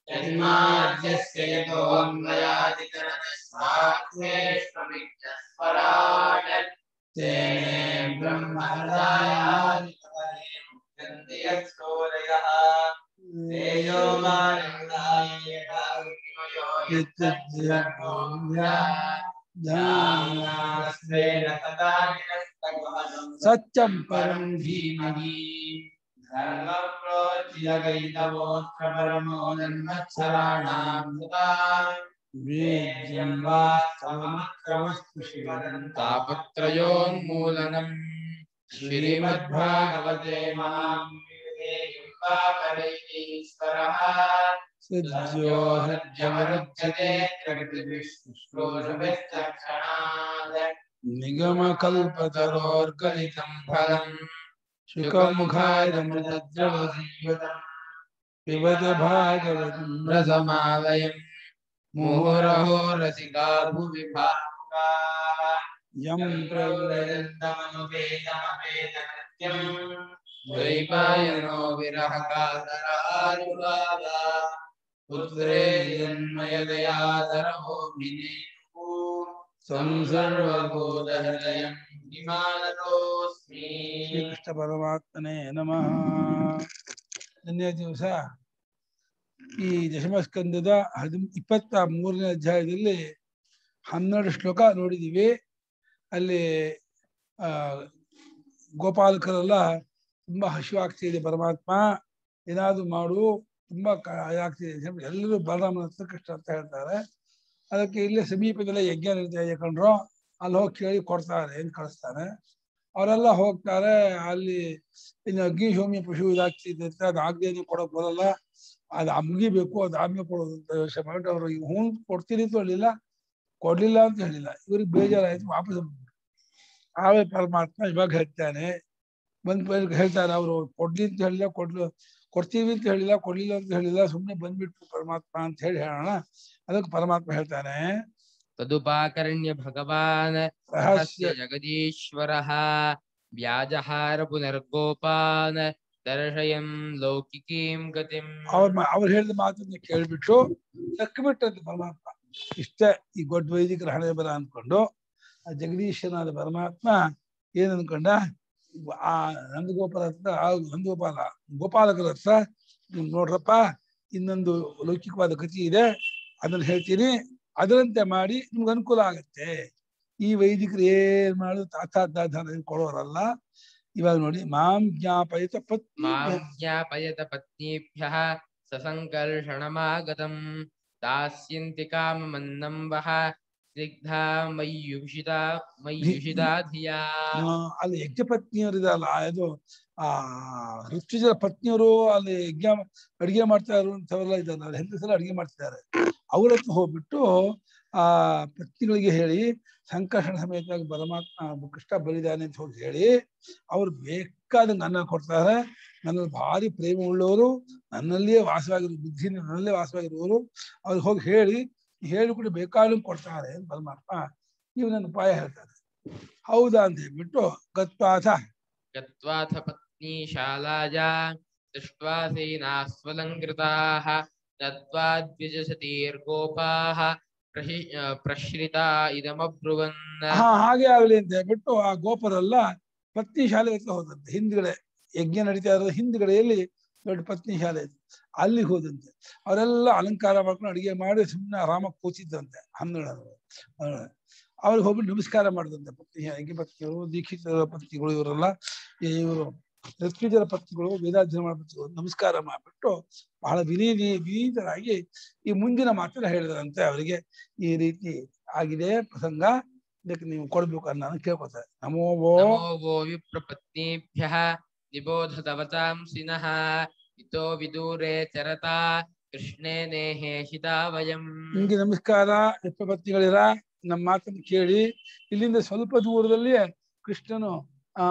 यन्माद्यस्य यतोऽन्वयादितरतस्मात्मेष्वमित्यस्वराट् तेने ब्रह्महृदायादितवरे मुह्यन्ति यत्सूरयः तेजो ज्ञानास्तेन तदा निरस्तगमनं सत्यं परं धीमहि धर्मप्रोज्यगैतवोऽत्र परमो जन्मत्सराणां सुता वेद्यं वा स्तवमत्रवस्तु शिवदन्ता तापत्रयोन्मूलनम् श्रीमद्भागवते महावीरेश्वरः सद्यो हृद्यवरुध्यते प्रकृतिभिश्लोषभिश्चक्षणात् निगमकल्पतरोर्गलितं फलं शुकमुखायमृतद्रवजीवतम् पिबत भागवतं रसमालयम् मुहुरहो रसिका भुवि भावुकाः यं प्रवृन्दमनुपेदमपेदकृत्यम् द्वैपायनो विरहकातरानुरागा पुत्रे जन्मयदयाधरभूमिनेः स्वं सर्वभूतहृदयम् हिमानतोऽस्मि ಶ್ರೀಕೃಷ್ಣ ಪರಮಾತ್ಮನೇ ನಮಃ ನಿನ್ನೆ ದಿವಸ ಈ ದಶಮಸ್ಕಂದದ ಹದಿ ಇಪ್ಪತ್ತ ಮೂರನೇ ಅಧ್ಯಾಯದಲ್ಲಿ ಹನ್ನೆರಡು ಶ್ಲೋಕ ನೋಡಿದೀವಿ ಅಲ್ಲಿ ಆ ಗೋಪಾಲಕರೆಲ್ಲ ತುಂಬಾ ಹಸಿವಾಗ್ತಿದೆ ಪರಮಾತ್ಮ ಏನಾದ್ರು ಮಾಡು ತುಂಬಾ ಕ- ಇದಾಗ್ತಿದೆ ಅಂತ ಹೇಳಿ ಎಲ್ಲರೂ ಬಲರಾಮನ ಹತ್ರ ಕೃಷ್ಣ ಅಂತ ಹೇಳ್ತಾರೆ ಅದಕ್ಕೆ ಇಲ್ಲೇ ಸಮೀಪದಲ್ಲೇ ಯಜ್ಞ ನಡೀತಾ ಇದೆ ಕಂಡ್ರು ಅಲ್ಲಿ ಹೋಗಿ ಕೇಳಿ ಕೊಡ್ತಾರೆ ಅಂತ ಕಳಿಸ್ತಾನೆ ಅವರೆಲ್ಲ ಹೋಗ್ತಾರೆ ಅಲ್ಲಿ ಇನ್ನು ಅಗ್ನಿ ಹೋಮಿ ಪಶು ಇದಾಗ್ತಿದೆ ಅಂತ ಅದು ಆಗದೇನೆ ಕೊಡಕ್ ಬರಲ್ಲ ಅದು ಆ ಮುಗಿಬೇಕು ಅದು ಆಮೇಲೆ ಕೊಡೋದು ಅಂತ ಯೋಚನೆ ಮಾಡಿ ಅವ್ರು ಈಗ ಹ್ಞೂ ಕೊಡ್ತೀನಿ ಅಂತ ಹೇಳಿಲ್ಲ ಕೊಡ್ಲಿಲ್ಲ ಅಂತ ಹೇಳಿಲ್ಲ ಇವ್ರಿಗೆ ಬೇಜಾರಾಯ್ತು ವಾಪಸ್ ಬಂದ್ಬಿಟ್ರು. ಆಮೇಲೆ ಪರಮಾತ್ಮ ಇವಾಗ ಹೇಳ್ತಾನೆ ಬಂದ್ ಬಂದ್ ಹೇಳ್ತಾರೆ ಅವರು ಕೊಡ್ಲಿ ಅಂತ ಹೇಳಿಲ್ಲ ಕೊಡ್ಲು ಕೊಡ್ತೀವಿ ಅಂತ ಹೇಳಿಲ್ಲ ಕೊಡ್ಲಿಲ್ಲ ಅಂತ ಹೇಳಿಲ್ಲ ಸುಮ್ಮನೆ ಬಂದ್ಬಿಟ್ರು ಪರಮಾತ್ಮ ಅಂತ ಹೇಳಿ ಹೇಳೋಣ ಅದಕ್ಕೆ ಪರಮಾತ್ಮ ಹೇಳ್ತಾನೆ तदुपाकर्ण्य भगवान् ರಹಸ್ಯ रहस्य जगदीश्वरः व्याजहार पुनर्गोपान् दर्शयन् लौकिकीं गतिम् ಅವ್ರ ಮ- ಅವ್ರು ಹೇಳಿದ ಮಾತನ್ನ ಕೇಳ್ಬಿಟ್ಟು ತಕ್ಬಿಟ್ಟಂತೆ ಪರಮಾತ್ಮ ಇಷ್ಟ ಈ ದೊಡ್ಡ ವೈದಿಕರ ಹಣೆ ಬರ ಅನ್ಕೊಂಡು ಆ ಜಗದೀಶನಾದ ಪರಮಾತ್ಮ ಏನ್ ಅನ್ಕೊಂಡ ಆ ನಂದಗೋಪಾಲ ಹತ್ರ ಆ ನಂದಗೋಪಾಲ ಗೋಪಾಲಕರ ಹತ್ರ ನೀವ್ ನೋಡ್ರಪ್ಪ ಇನ್ನೊಂದು ಲೌಕಿಕವಾದ ಕಥೆ ಇದೆ ಅದನ್ನ ಹೇಳ್ತೀನಿ ಅದರಂತೆ ಮಾಡಿ ನಿಮ್ಗೆ ಅನುಕೂಲ ಆಗತ್ತೆ ಈ ವೈದಿಕರು ಏನ್ ಮಾಡೋದು ತಾತಾಧ್ಯಾನ ಕೊಡೋರಲ್ಲ ಇವಾಗ ನೋಡಿ ಮಾಂ ಜ್ಞಾಪಯಿತ ಪತ್ನಿ मां ज्ञापयत पत्नीभ्यः ससङ्कर्षणमागतम् दास्यन्ति काममन्नं वः स्निग्धा मय्युषिता मय्युषिता धिया ಆ, ಅಲ್ಲಿ ಯಜ್ಞ ಪತ್ನಿಯರಿದಲ್ಲ ಅದು ಆ ಋತುಜರ ಪತ್ನಿಯರು ಅಲ್ಲಿ ಯಜ್ಞ ಅಡಿಗೆ ಮಾಡ್ತಾ ಇರುವಂತವೆಲ್ಲ ಇದ್ದಾರೆ ಅಲ್ಲಿ ಹೆಂಗಸರ ಅಡಿಗೆ ಮಾಡ್ತಿದ್ದಾರೆ ಅವ್ರ ಹತ್ರ ಹೋಗ್ಬಿಟ್ಟು ಆ ಪತ್ನಿಗಳಿಗೆ ಹೇಳಿ ಸಂಕರ್ಷಣ ಸಮೇತವಾಗಿ ಪರಮಾತ್ಮ ಕೃಷ್ಣ ಬಲಿದಾನೆ ಅಂತ ಹೋಗಿ ಹೇಳಿ ಅವ್ರು ಬೇಕಾದಂಗೆ ಅನ್ನ ಕೊಡ್ತಾರೆ ನನ್ನಲ್ಲಿ ಭಾರಿ ಪ್ರೇಮ ಉಳ್ಳವರು ನನ್ನಲ್ಲಿಯೇ ವಾಸವಾಗಿರೋ ಬುದ್ಧಿ ನನ್ನಲ್ಲೇ ವಾಸವಾಗಿರುವವರು ಅವ್ರಿಗೆ ಹೋಗಿ ಹೇಳಿ ಹೇಳಿ ಕೂಡ ಬೇಕಾದಂಗೆ ಕೊಡ್ತಾರೆ ಅಂತ ಪರಮಾತ್ಮ ಇವನನ್ನು ಉಪಾಯ ಹೇಳ್ತಾರೆ ಹೌದಾ ಅಂತ ಹೇಳ್ಬಿಟ್ಟು ಗತ್ವಾಥ गत्वाथ पत्नीशालाया दृष्ट्वा सेनास्वलङ्कृताः दत्त्वा द्विजसतीर्गोपाः प्रहि प्रश्रिता इदमब्रुवन् ಹಾ ಹಾಗೆ ಆಗ್ಲಿ ಅಂತ ಹೇಳ್ಬಿಟ್ಟು ಆ ಗೋಪರೆಲ್ಲ ಪತ್ನಿ ಶಾಲೆ ಹತ್ರ ಹೋದಂತೆ ಹಿಂದ್ಗಡೆ ಯಜ್ಞ ನಡೀತಾ ಇರೋದು ಹಿಂದ್ಗಡೆಯಲ್ಲಿ ದೊಡ್ಡ ಪತ್ನಿ ಶಾಲೆ ಇತ್ತು ಅಲ್ಲಿಗೆ ಹೋದಂತೆ ಅವರೆಲ್ಲ ಅಲಂಕಾರ ಮಾಡ್ಕೊಂಡು ಅಡಿಗೆ ಮಾಡಿ ಸುಮ್ಮನೆ ಆರಾಮಾಗಿ ಕೂತಿದ್ದಂತೆ ಹನ್ನೆರಡು ಅವ್ರಿಗೆ ಹೋಗ್ಬಿಟ್ಟು ನಮಸ್ಕಾರ ಮಾಡಿದಂತೆ ಪತ್ನಿ ಯಜ್ಞ ಪತ್ನಿಗಳು ದೀಕ್ಷಿತರ ಪತ್ನಿಗಳು ಇವರೆಲ್ಲ ಇವರು ಋತ್ವಿಜರ ಪತ್ನಿಗಳು ವೇದಾಧ್ಯಯನ ಮಾಡೋ ಪತ್ನಿಗಳು ನಮಸ್ಕಾರ ಮಾಡ್ಬಿಟ್ಟು ಬಹಳ ವಿನೀತಿ ವಿನೀತರಾಗಿ ಈ ಮುಂದಿನ ಮಾತನ್ನ ಹೇಳಿದ್ರಂತೆ ಅವರಿಗೆ ಈ ರೀತಿ ಆಗಿದೆ ಪ್ರಸಂಗ ಇದಕ್ಕೆ ನೀವು ಕೊಡ್ಬೇಕು ಅನ್ನೋ ಕೇಳ್ಕೊತಾರೆ ನಮೋ ವೋ नमो वो विप्रपत्नीभ्यः निबोधतवतांसिनः इतो विदूरे चरता कृष्णे नेहे हिता वयम् ನಿಮ್ಗೆ ನಮಸ್ಕಾರ ಪತ್ನಿಗಳಿರ ನಮ್ಮ ಮಾತನ್ನು ಕೇಳಿ ಇಲ್ಲಿಂದ ಸ್ವಲ್ಪ ದೂರದಲ್ಲಿ ಕೃಷ್ಣನು ಆ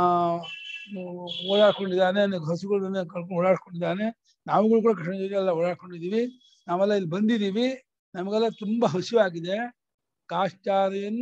ಓ- ಓಡಾಡ್ಕೊಂಡಿದ್ದಾನೆ ನನಗೆ ಹಸುಗಳನ್ನ ಕಳ್ಕೊಂಡು ಓಡಾಡ್ಕೊಂಡಿದ್ದಾನೆ ನಾವುಗಳು ಕೂಡ ಕೃಷ್ಣ ಜೊತೆ ಎಲ್ಲ ಓಡಾಡ್ಕೊಂಡಿದೀವಿ ನಾವೆಲ್ಲ ಇಲ್ಲಿ ಬಂದಿದೀವಿ ನಮಗೆಲ್ಲ ತುಂಬಾ ಹಸಿವಾಗಿದೆ ಕಾಶ್ಚಾರ್ಯನ್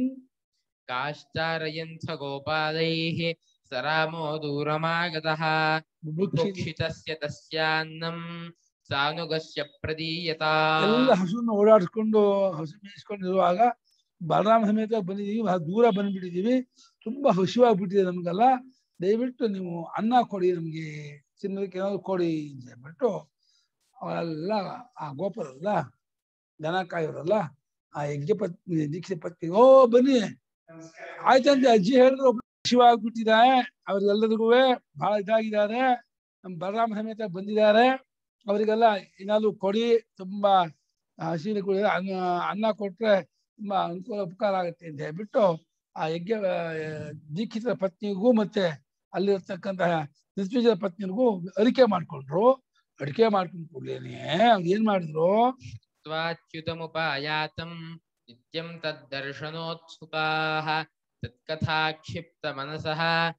काश्चारयन्थ गोपालैः स रामो दूरमागतः ಬುಭುಕ್ಷಿ बुभुक्षितस्य तस्यान्नम् ಸಾನುಗಸ್ಯ ಪ್ರದೀಯತ ಎಲ್ಲ ಹಸುವನ್ನು ಓಡಾಡಿಸ್ಕೊಂಡು ಹಸು ಮೇಯಿಸ್ಕೊಂಡು ಇರುವಾಗ ಬಲರಾಮ ಸಮೇತ ಬಂದಿದ್ದೀವಿ ಬಹಳ ದೂರ ಬಂದ್ಬಿಟ್ಟಿದ್ದೀವಿ ತುಂಬಾ ಹಸಿವಾಗ್ಬಿಟ್ಟಿದೆ ನಮ್ಗೆಲ್ಲ ದಯವಿಟ್ಟು ನೀವು ಅನ್ನ ಕೊಡಿ ನಮ್ಗೆ ತಿನ್ನೋದಕ್ಕೆ ಏನಾದ್ರು ಕೊಡಿ ಅಂತ ಹೇಳ್ಬಿಟ್ಟು ಅವರೆಲ್ಲ ಆ ಗೋಪುರಲ್ಲ ದನ ಕಾಯೋರಲ್ಲ ಆ ಯಜ್ಞ ಪತ್ನಿ ದೀಕ್ಷೆ ಪತ್ನಿ ಓ ಬನ್ನಿ ಆಯ್ತಂತೆ ಅಜ್ಜಿ ಹೇಳಿದ್ರು ಒಬ್ಳು ಹಸಿವಾಗ್ಬಿಟ್ಟಿದ್ದಾರೆ ಅವ್ರಿಗೆಲ್ಲರಿಗೂ ಬಹಳ ಇದಾಗಿದ್ದಾರೆ ನಮ್ಮ ಬಲರಾಮ ಸಮೇತ ಬಂದಿದ್ದಾರೆ ಅವರಿಗೆಲ್ಲ ಏನಾದ್ರು ಕೊಡಿ ತುಂಬಾ ಹಸಿರು ಕುಡಿ ಅನ್ನ ಅನ್ನ ಕೊಟ್ರೆ ತುಂಬಾ ಅನುಕೂಲ ಉಪಕಾರ ಆಗುತ್ತೆ ಅಂತ ಹೇಳ್ಬಿಟ್ಟು ಆ ಯಜ್ಞ ಆ, ದೀಕ್ಷಿತರ ಪತ್ನಿಗೂ ಮತ್ತೆ ಅಲ್ಲಿರ್ತಕ್ಕಂತಹ ನಿತ್ಯಜರ ಪತ್ನಿಗೂ ಅರಿಕೆ ಮಾಡ್ಕೊಂಡ್ರು ಅಡಿಕೆ ಮಾಡ್ಕೊಂಡ್ ಕೂಡ್ಲೇನೆ ಅವ್ರು ಏನ್ ಮಾಡಿದ್ರು त्वाच्युतमुपायातं नित्यं तद्दर्शनोत्सुकाः तत्कथाक्षिप्तमनसः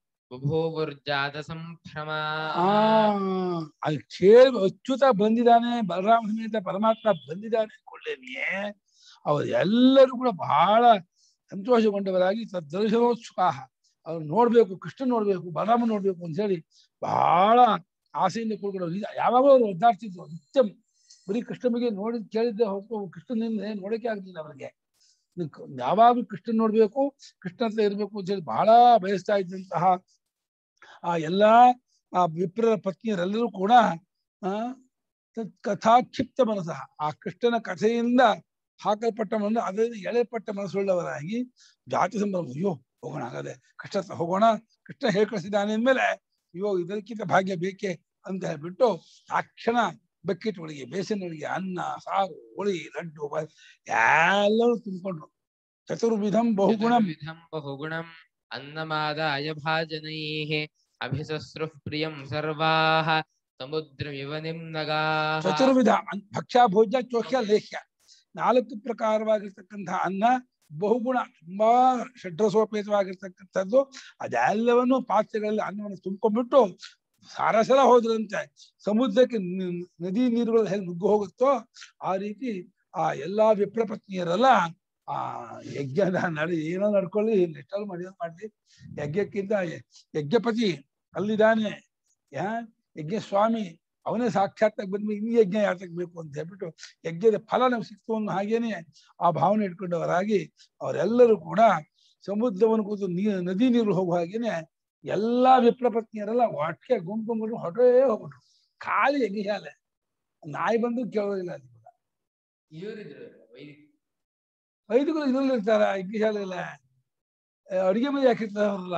बुभूवुर्जातसम्भ्रमा ಆ ಅಲ್ಲಿ ಕೇಳಿ ಅಚ್ಯುತ ಬಂದಿದ್ದಾನೆ ಬಲರಾಮ ಸಮೇತ ಪರಮಾತ್ಮ ಬಂದಿದ್ದಾನೆ ಅನ್ಕೊಳ್ಳೇನಿಯೇ ಅವರು ಎಲ್ಲರೂ ಕೂಡ ಬಹಳ ಸಂತೋಷಗೊಂಡವರಾಗಿ ತದ್ದರ್ಶನೋತ್ಸುಕ ಅವ್ರು ನೋಡ್ಬೇಕು ಕೃಷ್ಣ ನೋಡ್ಬೇಕು ಬಲರಾಮ ನೋಡ್ಬೇಕು ಅಂತ ಹೇಳಿ ಬಹಳ ಆಸೆಯಿಂದ ಕೂಡ್ಕೊಂಡು ಯಾವಾಗಲೂ ಅವ್ರು ಒದ್ದಾಡ್ತಿದ್ರು ನಿತ್ಯಂ ಬರೀ ಕೃಷ್ಣ ಬಗ್ಗೆ ನೋಡಿ ಕೇಳಿದ್ದೆ ಹೊರತು ಕೃಷ್ಣನಿಂದ ನೋಡಕ್ಕೆ ಆಗ್ಲಿಲ್ಲ ಅವರಿಗೆ ಯಾವಾಗಲೂ ಕೃಷ್ಣ ನೋಡ್ಬೇಕು ಕೃಷ್ಣ ಹತ್ರ ಇರ್ಬೇಕು ಅಂತ ಹೇಳಿ ಬಹಳ ಬಯಸ್ತಾ ಇದ್ದಂತಹ ಆ ಎಲ್ಲಾ ಆ ವಿಪ್ರರ ಪತ್ನಿಯರೆಲ್ಲರೂ ಕೂಡ ಆ ತತ್ ಕಥಾಕ್ಷಿಪ್ತ ಮನಸ್ಸ ಆ ಕೃಷ್ಣನ ಕಥೆಯಿಂದ ಹಾಕಲ್ಪಟ್ಟ ಮನಸ್ಸು ಅದರಿಂದ ಎಳೆಪಟ್ಟ ಮನಸ್ಸುಳ್ಳವರಾಗಿ ಜಾತಿ ಸಂಭ್ರಮ ಅಯ್ಯೋ ಹೋಗೋಣ ಹಾಗಾದ್ರೆ ಕೃಷ್ಣ ಹತ್ರ ಹೋಗೋಣ ಕೃಷ್ಣ ಹೇಳಿ ಕಳಿಸಿದ್ದಾನೆ ಅಂದ್ಮೇಲೆ ಅಯ್ಯೋ ಇದಕ್ಕಿಂತ ಭಾಗ್ಯ ಬೇಕೆ ಅಂತ ಹೇಳ್ಬಿಟ್ಟು ತಕ್ಷಣ ಬಕೆಟ್ ಒಳಗೆ ಬೇಸನ್ ಒಳಗೆ ಅನ್ನ ಸಾರು ಹುಳಿ ಲಡ್ಡು ಬ- ಎಲ್ಲರೂ ತುಂಬಿಕೊಂಡ್ರು ಚತುರ್ವಿಧಂ ಬಹುಗುಣಂ चतुर्विधं बहुगुणम् अन्नमादाय भाजनैः अभिसस्रुः प्रियं सर्वाः समुद्रमिव निम्नगाः ಚತುರ್ವಿಧ ಅನ್- ಭಕ್ಷ್ಯ ಭೋಜ್ಯ ಚೋಖ್ಯ ಲೇಖ್ಯ ನಾಲ್ಕು ಪ್ರಕಾರವಾಗಿರ್ತಕ್ಕಂತಹ ಅನ್ನ ಬಹುಗುಣ ತುಂಬಾ ಷಡ್ರಸೋಪೇತವಾಗಿರ್ತಕ್ಕಂಥದ್ದು ಅದೆಲ್ಲವನ್ನು ಪಾತ್ರೆಗಳಲ್ಲಿ ಅನ್ನವನ್ನು ತುಂಬ್ಕೊಂಡ್ಬಿಟ್ಟು ಸಾರಸಲ ಹೋದ್ರಂತೆ ಸಮುದ್ರಕ್ಕೆ ನಿ- ನದಿ ನೀರುಗಳು ಹೇಗೆ ನುಗ್ಗು ಹೋಗುತ್ತೋ ಆ ರೀತಿ ಆ ಎಲ್ಲಾ ವಿಪ್ರ ಪತ್ನಿಯರೆಲ್ಲ ಆ ಯಜ್ಞದ ನಡೆ ಏನೋ ನಡ್ಕೊಳ್ಳಿ ಎಷ್ಟಾದ್ರು ಮಾಡಿ ಮಾಡ್ಲಿ ಯಜ್ಞಕ್ಕಿಂತ ಯಜ್ಞಪತಿ ಅಲ್ಲಿದ್ದಾನೆ ಯಾ ಯಜ್ಞ ಸ್ವಾಮಿ ಅವನೇ ಸಾಕ್ಷಾತ್ತಾಗಿ ಬಂದ್ಮೇಲೆ ಇನ್ನು ಯಜ್ಞ ಯಾತಕ್ ಬೇಕು ಅಂತ ಹೇಳ್ಬಿಟ್ಟು ಯಜ್ಞದ ಫಲ ನಮ್ಗೆ ಸಿಕ್ತು ಅನ್ನೋ ಹಾಗೇನೆ ಆ ಭಾವನೆ ಇಟ್ಕೊಂಡವರಾಗಿ ಅವರೆಲ್ಲರೂ ಕೂಡ ಸಮುದ್ರವನ್ನು ಕೂತು ನೀ ನದಿ ನೀರು ಹೋಗುವ ಹಾಗೇನೆ ಎಲ್ಲಾ ವಿಪ್ರ ಪತ್ನಿಯರೆಲ್ಲ ಒಟ್ಟಿಗೆ ಗುಂಪು ಹೊರಟೇ ಹೋಗ್ಬಿಟ್ರು ಖಾಲಿ ಯಜ್ಞಶಾಲೆ ನಾಯಿ ಬಂದು ಕೇಳೋದಿಲ್ಲ ಅಲ್ಲಿ ಕೂಡ ಇವರಿದ್ರು ವೈದಿಕ ವೈದಿಕರು ಇದ್ರಲ್ಲಿ ಇರ್ತಾರ ಯಜ್ಞಶಾಲೆ ಇಲ್ಲ ಅಡಿಗೆ ಮನೆ ಯಾಕಿರ್ತಾರಲ್ಲ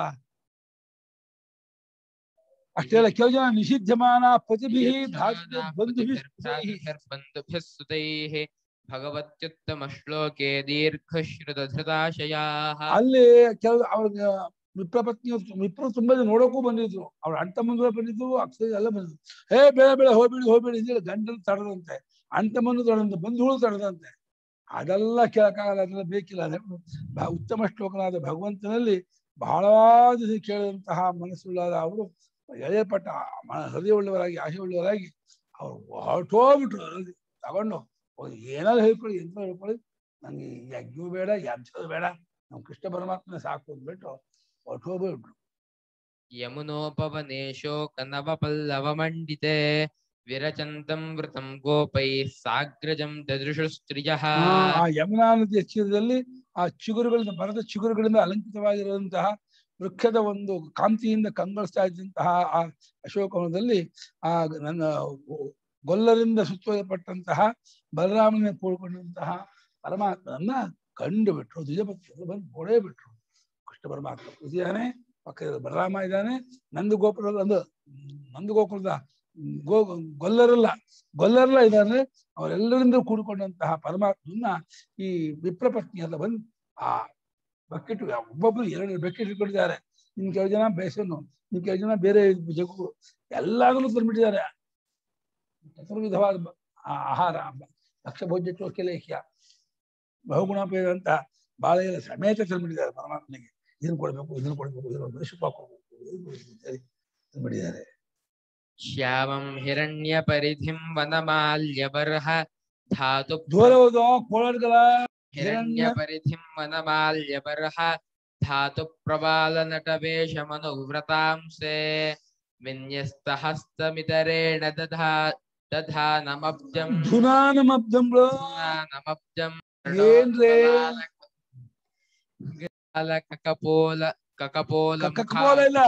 ಅಷ್ಟೇ ಅಲ್ಲ ಕೆಲವು ಜನ ನಿಷಿದ್ಧಮಾನ ಪತಿಭಿ ಬಂಧುಭಿ ಬಂಧುಭಿः ಸುತೈः ಭಗವತ್ಯುತ್ತಮಶ್ಲೋಕೆ ದೀರ್ಘಶ್ರುತಧೃತಾಶಯಾः ಅಲ್ಲಿ ಕೆಲವು ಅವ್ರ ವಿಪ್ರಪತ್ನಿಯರು ವಿಪ್ರು ತುಂಬಾ ಜನ ನೋಡೋಕ್ಕೂ ಬಂದಿದ್ರು ಅವ್ರ ಅಣ್ಣ ತಮ್ಮಂದ್ರು ಬಂದಿದ್ರು ಅಕ್ಷರ ಎಲ್ಲ ಬಂದಿದ್ರು ಹೇ ಬೇಡ ಬೇಡ ಹೋಗ್ಬೇಡಿ ಹೋಗ್ಬೇಡಿ ಅಂತೇಳಿ ಗಂಡನ ತಡದಂತೆ ಅಣ್ಣ ತಮ್ಮನ್ನು ತಡದಂತೆ ಬಂಧುಗಳು ತಡದಂತೆ ಅದೆಲ್ಲ ಕೇಳಕ್ಕಾಗಲ್ಲ ಅದೆಲ್ಲ ಬೇಕಿಲ್ಲ ಅದೇ ಬ- ಉತ್ತಮ ಶ್ಲೋಕನಾದ ಭಗವಂತನಲ್ಲಿ ಬಹಳವಾದ ಕೇಳಿದಂತಹ ಮನಸ್ಸುಳ್ಳಾದ ಅವರು ಎಳೆಯಪಟ್ಟ ಮ- ಹೃದಯವುಳ್ಳವರಾಗಿ ಆಶೆಯುಳ್ಳವರಾಗಿ ಅವ್ರು ಹೊರಟೋಗ್ಬಿಟ್ರು ಅಲ್ಲಿ ತಗೊಂಡು ಅವ್ರು ಏನಾದ್ರು ಹೇಳ್ಕೊಳ್ಳಿ ಎಂತ ಹೇಳ್ಕೊಳ್ಳಿ ನಂಗೆ ಈ ಯಜ್ಞವೂ ಬೇಡ ಯಜ್ಞ ಬೇಡ ನಮ್ ಕೃಷ್ಣ ಪರಮಾತ್ಮನ ಸಾಕು ಅಂದ್ಬಿಟ್ಟು ಹೊರಟೋಗ್ಬಿಟ್ರು ಯಮುನೋಪವನೇಶೋ ಕನವಪಲ್ಲವಮಂಡಿತೆ ವಿರಚಂತಂ ವೃತಂ ಗೋಪೈಃ ಸಾಗ್ರಜಂ ದದೃಶು ಸ್ತ್ರಿಯಃ ಆ ಆ ಯಮುನಾ ನದಿಯ ತೀರದಲ್ಲಿ ಆ ಚಿಗುರುಗಳಿಂದ ಮರದ ಚಿಗುರುಗಳಿಂದ ಅಲಂಕೃತವಾಗಿರುವಂತಹ ವೃಕ್ಷದ ಒಂದು ಕಾಂತಿಯಿಂದ ಕಂಗೊಳಿಸ್ತಾ ಇದ್ದಂತಹ ಆ ಅಶೋಕವನದಲ್ಲಿ ಆ ನನ್ನ ಗೊಲ್ಲರಿಂದ ಸುತ್ತುವರಿಪಟ್ಟಂತಹ ಬಲರಾಮನ ಕೂಡ್ಕೊಂಡಂತಹ ಪರಮಾತ್ಮನನ್ನ ಕಂಡು ಬಿಟ್ರು ದ್ವಿಜಪಕ್ಷರು ಬಂದು ಓಡೇ ಬಿಟ್ರು ಕೃಷ್ಣ ಪರಮಾತ್ಮ ಇದ್ದಾನೆ ಪಕ್ಕದಲ್ಲಿ ಬಲರಾಮ ಇದ್ದಾನೆ ನಂದು ಗೋಪುರದ ಒಂದು ನಂದು ಗೋಕುಲದ ಗೋ ಗೊಲ್ಲರಲ್ಲ ಗೊಲ್ಲರಲ್ಲ ಇದ್ದಾರೆ ಅವರೆಲ್ಲರಿಂದ ಕೂಡಿಕೊಂಡಂತಹ ಪರಮಾತ್ಮನ್ನ ಈ ವಿಪ್ರ ಪತ್ನಿಯೆಲ್ಲ ಬಂದು ಆ ಬಕೆಟ್ ಒಬ್ಬೊಬ್ರು ಎರಡು ಬಕೆಟ್ ಇಟ್ಕೊಂಡಿದ್ದಾರೆ ನಿಮ್ ಕೆಲವು ಜನ ಬೇಸನ್ನು ನಿಮ್ ಕೆಲವು ಜನ ಬೇರೆ ಜಗು ಎಲ್ಲಾದ್ರೂ ತಂದ್ಬಿಟ್ಟಿದ್ದಾರೆ ಚತುರ್ವಿಧವಾದ ಬ- ಆ ಆಹಾರ ಭಕ್ಷ್ಯ ಭೋಜ್ಯ ಚೋಖ್ಯ ಲೇಖ್ಯ ಬಹುಗುಣಪೇದ ಅಂತ ಬಾಳೆಯ ಸಮೇತ ತಂದ್ಬಿಟ್ಟಿದ್ದಾರೆ ಪರಮಾತ್ಮನಿಗೆ ಇದನ್ನು ಕೊಡ್ಬೇಕು ಇದನ್ನು ಕೊಡ್ಬೇಕು ಇದನ್ನು ಶುಭ ಕೊಡ್ಬೇಕು ಇದನ್ನು ಕೊಡ್ಬೇಕು ಅಂತ ಹೇಳಿ ತಂದ್ಬಿಟ್ಟಿದ್ದಾರೆ ಶ್ಯಾಮಂ ಹಿರಣ್ಯಪರಿಧಿಂ ವನಮಾಲ್ಯವರ್ಹ ಧಾತು ದೂರ ಹೋದ ಕೋಳಾಡ್ಗಳ ಹಿರಣ್ಯಪರಿಧಿಂ ವನಮಾಲ್ಯವರ್ಹ ಧಾತು ಪ್ರಬಾಲನಟವೇಶಮನುವ್ರತಾಂಸೆ ವಿನ್ಯಸ್ತಹಸ್ತಮಿತರೇಣ ದಧಾ ದಧಾನಮಬ್ಜಂ ಧುನಾನಮಬ್ದಂಬ್ಳು ನಮಬ್ಜಂ ಏನ್ರೇ? ಕకపోಲ ಕకపోಲ ಕ- ಕకపోಲ ಇಲ್ಲ.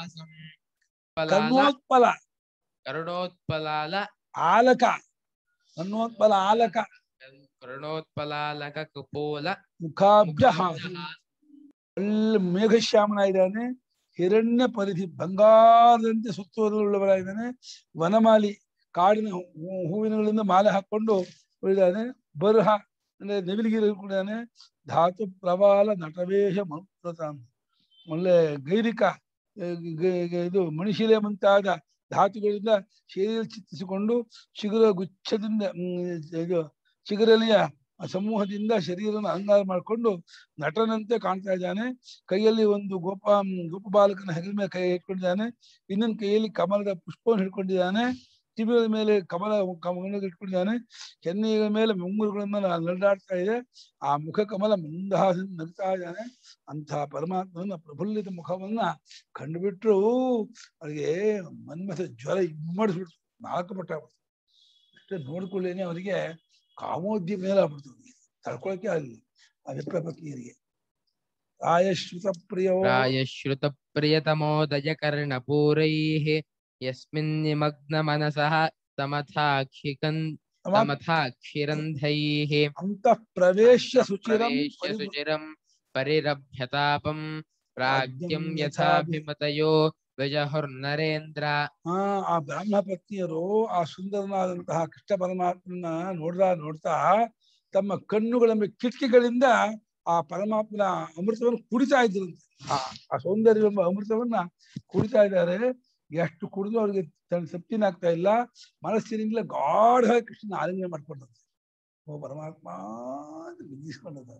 ಕರ್ಣೋತ್ಪಲ ಕರುಣೋತ್ಪಲಾಲ ಆಲಕ ಕರ್ಣೋತ್ಪಲ ಆಲಕ ಕರುಣೋತ್ಪಲಾಲಕ ಕಪೋಲ ಮುಖಾಬ್ಜ ಹಾಸ ಒಳ್ಳೆ ಮೇಘಶ್ಯಾಮನ ಇದ್ದಾನೆ ಹಿರಣ್ಯ ಪರಿಧಿ ಬಂಗಾರದಂತೆ ಸುತ್ತುವರಿಯುಳ್ಳವರಾಗಿದ್ದಾನೆ ವನಮಾಲಿ ಕಾಡಿನ ಹೂ- ಹೂವಿನಗಳಿಂದ ಮಾಲೆ ಹಾಕೊಂಡು ಉಳಿದಾನೆ ಬರಹ ಅಂದ್ರೆ ನೆವಿಲಿಗಿರಿ ಕೂಡಿದಾನೆ ಧಾತು ಪ್ರವಾಲ ನಟವೇಶ ಮನುಪ್ರತಾಂ ಒಳ್ಳೆ ಗೈರಿಕ ಆ, ಗ- ಗ- ಇದು ಮಣಿಶಿಲೆ ಮುಂತಾದ ಧಾತುಗಳಿಂದ ಶರೀರ ಚಿತ್ತಿಸಿಕೊಂಡು ಶಿಗುರ ಗುಚ್ಛದಿಂದ ಹ್ಮ್, ಇದು ಚಿಗುರಲಿಯ ಸಮೂಹದಿಂದ ಶರೀರನ ಅಲಂಕಾರ ಮಾಡಿಕೊಂಡು ನಟನಂತೆ ಕಾಣ್ತಾ ಇದ್ದಾನೆ ಕೈಯಲ್ಲಿ ಒಂದು ಗೋಪ ಗೋಪಬಾಲಕನ ಹೆಗಲ ಮೇಲೆ ಕೈ ಇಟ್ಕೊಂಡಿದ್ದಾನೆ ಇನ್ನೊಂದು ಕೈಯಲ್ಲಿ ಕಮಲದ ಪುಷ್ಪವನ್ನು ಹಿಡ್ಕೊಂಡಿದ್ದಾನೆ ಕಿವಿಯ ಮೇಲೆ ಕಮಲ ಕಮಲ ಇಟ್ಕೊಂಡಿದ್ದಾನೆ ಕೆನ್ನೆಯ ಮೇಲೆ ಮುಂಗುರುಗಳ ಮೇಲೆ ನಡೆದಾಡ್ತಾ ಇದೆ ಆ ಮುಖ ಕಮಲ ಮುಂದಹಾಸ ನಗ್ತಾ ಇದ್ದಾನೆ ಅಂತಹ ಪರಮಾತ್ಮನ ಪ್ರಫುಲ್ಲಿತ ಮುಖವನ್ನ ಕಂಡುಬಿಟ್ರು ಅವರಿಗೆ ಮನ್ಮಥ ಜ್ವರ ಇಮ್ಮಡಿಸ್ಬಿಡ್ತು ನಾಲ್ಕು ಪಟ್ಟ ಆಗ್ಬಿಡ್ತು ಅಷ್ಟೇ ನೋಡ್ಕೊಳ್ಳೇನೆ ಅವರಿಗೆ ಕಾಮೋದ್ಯ ಮೇಲೆ ಆಗ್ಬಿಡ್ತು ಅವ್ರಿಗೆ ತಡ್ಕೊಳಕ್ಕೆ ಆಗಲಿಲ್ಲ ಆ ವಿಪ್ರ ಪತ್ನಿಯರಿಗೆ ರಾಯಶ್ರುತ ಪ್ರಿಯೋ ಪ್ರಾಯಶ್ರುತ ಪ್ರಿಯತಮೋದಯ ಕರ್ಣಪೂರೈಃ ಯಸ್ಮಿನ್ ನಿಮಗ್ನ ಮನಸಃ ತಮಥಾಕ್ಷಿಕನ್ ತಮಥಾಕ್ಷಿರಂಧೈಃ ಅಂತಃ ಪ್ರವೇಶ್ಯ ಸುಚಿರಂ ಪ್ರವೇಶ್ಯ ಪರಿಭು- ಸುಚಿರಂ ಪರಿರಭ್ಯತಾಪಂ ಪ್ರಾಜ್ಞಂ ಪ್ರಾಜ್ಞಂ ಯಥಾಭಿಮತಯೋ ವಿಜಹುರ್ನರೇಂದ್ರ ಆ ಆ ಬ್ರಾಹ್ಮಣ ಪತ್ನಿಯರು ಆ ಸುಂದರನಾದಂತಹ ಕೃಷ್ಣ ಪರಮಾತ್ಮನ ನೋಡ್ತಾ ನೋಡ್ತಾ ತಮ್ಮ ಕಣ್ಣುಗಳ ಮೇಲೆ ಕಿಟಕಿಗಳಿಂದ ಆ ಪರಮಾತ್ಮನ ಅಮೃತವನ್ನು ಕುಡಿತಾ ಇದ್ರಂತೆ ಆ ಆ ಸೌಂದರ್ಯವೆಂಬ ಅಮೃತವನ್ನ ಕುಡಿತಾ ಇದ್ದಾರೆ ಎಷ್ಟು ಕುಡಿದು ಅವ್ರಿಗೆ ತನ್ನ ತೃಪ್ತಿನಾಗ್ತಾ ಇಲ್ಲ ಮನಸ್ಸಿನಿಂದಲೇ ಗಾಢವಾಗಿ ಕೃಷ್ಣನ ಆಲಿಂಗನೆ ಮಾಡ್ಕೊಂಡಂತೆ ಓ ಪರಮಾತ್ಮ ಅಂತ ಬಿಗಿಸ್ಕೊಂಡದ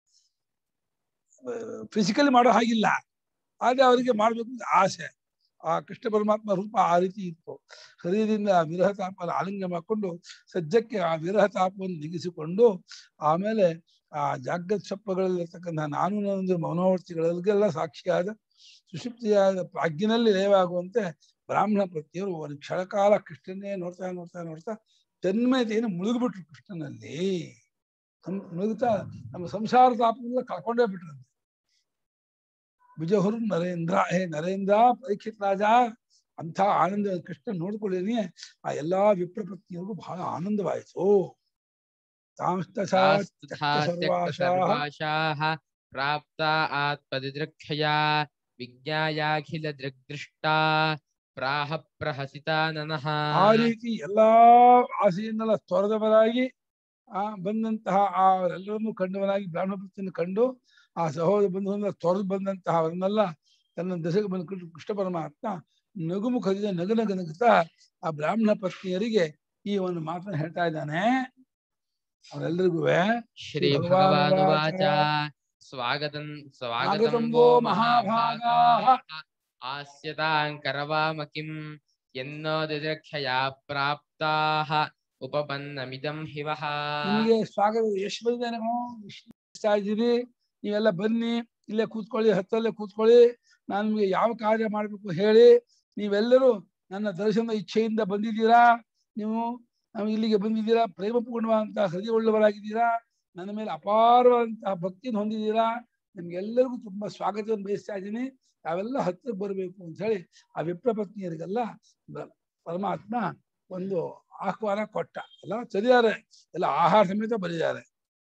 ಫಿಸಿಕಲಿ ಮಾಡೋ ಹಾಗಿಲ್ಲ ಆದ್ರೆ ಅವರಿಗೆ ಮಾಡ್ಬೇಕು ಅಂತ ಆಸೆ ಆ ಕೃಷ್ಣ ಪರಮಾತ್ಮ ರೂಪ ಆ ರೀತಿ ಇತ್ತು ಹೃದಯದಿಂದ ಆ ವಿರಹ ತಾಪನ ಆಲಿಂಗ ಮಾಡಿಕೊಂಡು ಸದ್ಯಕ್ಕೆ ಆ ವಿರಹ ತಾಪವನ್ನು ನಿಗಿಸಿಕೊಂಡು ಆಮೇಲೆ ಆ ಜಾಗೃತ್ ಸ್ವಪ್ನಗಳಲ್ಲಿರ್ತಕ್ಕಂಥ ನಾನು ನನ್ನೊಂದು ಮನೋವರ್ತಿಗಳಿಗೆಲ್ಲ ಸಾಕ್ಷಿಯಾದ ಸುಷುಪ್ತಿಯಾದ ಪ್ರಾಜ್ಞನಲ್ಲಿ ಲಯವಾಗುವಂತೆ ಬ್ರಾಹ್ಮಣ ಪ್ರತಿಯವರು ಒಂದು ಕ್ಷಣಕಾಲ ಕೃಷ್ಣನ್ನೇ ನೋಡ್ತಾ ನೋಡ್ತಾ ನೋಡ್ತಾ ಜನ್ಮತೆಯನ್ನು ಮುಳುಗಿಬಿಟ್ರು ಕೃಷ್ಣನಲ್ಲಿ ಸಂ- ಮುಳುಗುತ್ತಾ ನಮ್ಮ ಸಂಸಾರ ತಾಪನೆಲ್ಲ ಕಳ್ಕೊಂಡೇ ಬಿಟ್ರಂತೆ ವಿಜಹುರ್ ನರೇಂದ್ರ ಹೇ ನರೇಂದ್ರ ಪರೀಕ್ಷಿತ್ ರಾಜ ಅಂಥ ಆನಂದ ಕೃಷ್ಣ ನೋಡ್ಕೊಳ್ಳೇನೆ ಆ ಎಲ್ಲಾ ವಿಪ್ರ ಪತ್ನಿಯರಿಗೂ ಬಹಳ ಆನಂದವಾಯಿತು ತಾಂಸ್ತಥಾ ತಾಸ್ತಥಾ ಸರ್ವಾಶಾಃ ಸರ್ವಾಶಾಃ ಪ್ರಾಪ್ತಾ ಆತ್ಮದಿದೃಕ್ಷಯಾ ವಿಜ್ಞಾಯಾಖಿಲ ದೃಗ್ದೃಷ್ಟಾ ಪ್ರಾಹ ಪ್ರಹಸಿತಾ ನನಃ ಆ ರೀತಿ ಎಲ್ಲಾ ಆಸೆಯನ್ನೆಲ್ಲ ತೊರೆದವರಾಗಿ ಆ ಬಂದಂತಹ ಆ ಎಲ್ಲರನ್ನೂ ಕಂಡವನಾಗಿ ಬ್ರಾಹ್ಮಣ ಭಕ್ತಿಯನ್ನು ಕಂಡು ಆ ಸಹೋದರ ಬಂಧುವನ್ನ ತೊರೆದು ಬಂದಂತಹ ಅವರನ್ನೆಲ್ಲ ತನ್ನ ದಶಕ ಬಂದ ಕೃಷ್ಣ ಕೃಷ್ಣ ಪರಮಾತ್ಮ ನಗುಮುಖದಿಂದ ನಗು ನಗು ನಗುತ್ತಾ ಆ ಬ್ರಾಹ್ಮಣ ಪತ್ನಿಯರಿಗೆ ಈ ಒಂದು ಮಾತನ್ನು ಹೇಳ್ತಾ ಇದ್ದಾನೆ ಅವರೆಲ್ಲರಿಗೂ ಶ್ರೀ ಭಗವಾನುವಾಚ ಭಗವಾನುವಾಚ ಸ್ವಾಗತಂ ಸ್ವಾಗತಂ ಸ್ವಾಗತಂ ವೋ ವೋ ಮಹಾಭಾಗಾಃ ಮಹಾಭಾಗಾಃ ಆಸ್ಯತಾಂ ಕರವಾಮ ಕಿಂ ಎನ್ನೋ ದಿದೃಕ್ಷಯಾ ಪ್ರಾಪ್ತಾಃ ಉಪಪನ್ನಮಿದಂ ಹಿವಃ ನಿಮಗೆ ಸ್ವಾಗತ ಎಷ್ಟು ಬಂದಿದ್ದಾನೆ ಇಷ್ಟ ಇದ್ದೀರಿ ನೀವೆಲ್ಲ ಬನ್ನಿ ಇಲ್ಲೇ ಕೂತ್ಕೊಳ್ಳಿ ಹತ್ತಲ್ಲೇ ಕೂತ್ಕೊಳ್ಳಿ ನಾನು ನಿಮಗೆ ಯಾವ ಕಾರ್ಯ ಮಾಡಬೇಕು ಹೇಳಿ ನೀವೆಲ್ಲರೂ ನನ್ನ ದರ್ಶನದ ಇಚ್ಛೆಯಿಂದ ಬಂದಿದ್ದೀರಾ ನೀವು ನಾವು ಇಲ್ಲಿಗೆ ಬಂದಿದ್ದೀರಾ ಪ್ರೇಮಪೂರ್ಣವಾದಂತಹ ಹೃದಯವುಳ್ಳವರಾಗಿದ್ದೀರಾ ನನ್ನ ಮೇಲೆ ಅಪಾರವಾದಂತಹ ಭಕ್ತಿಯನ್ನು ಹೊಂದಿದ್ದೀರಾ ನಿಮ್ಗೆಲ್ಲರಿಗೂ ತುಂಬಾ ಸ್ವಾಗತವನ್ನು ಬಯಸ್ತಾ ಇದ್ದೀನಿ ತಾವೆಲ್ಲ ಹತ್ತಿರ ಬರಬೇಕು ಅಂತ ಹೇಳಿ ಆ ವಿಪ್ರ ಪತ್ನಿಯರಿಗೆಲ್ಲ ಬ- ಪರಮಾತ್ಮ ಒಂದು ಆಹ್ವಾನ ಕೊಟ್ಟ ಎಲ್ಲ ಚದಿದ್ದಾರೆ ಎಲ್ಲ ಆಹಾರ ಸಮೇತ ಬರೆದಿದ್ದಾರೆ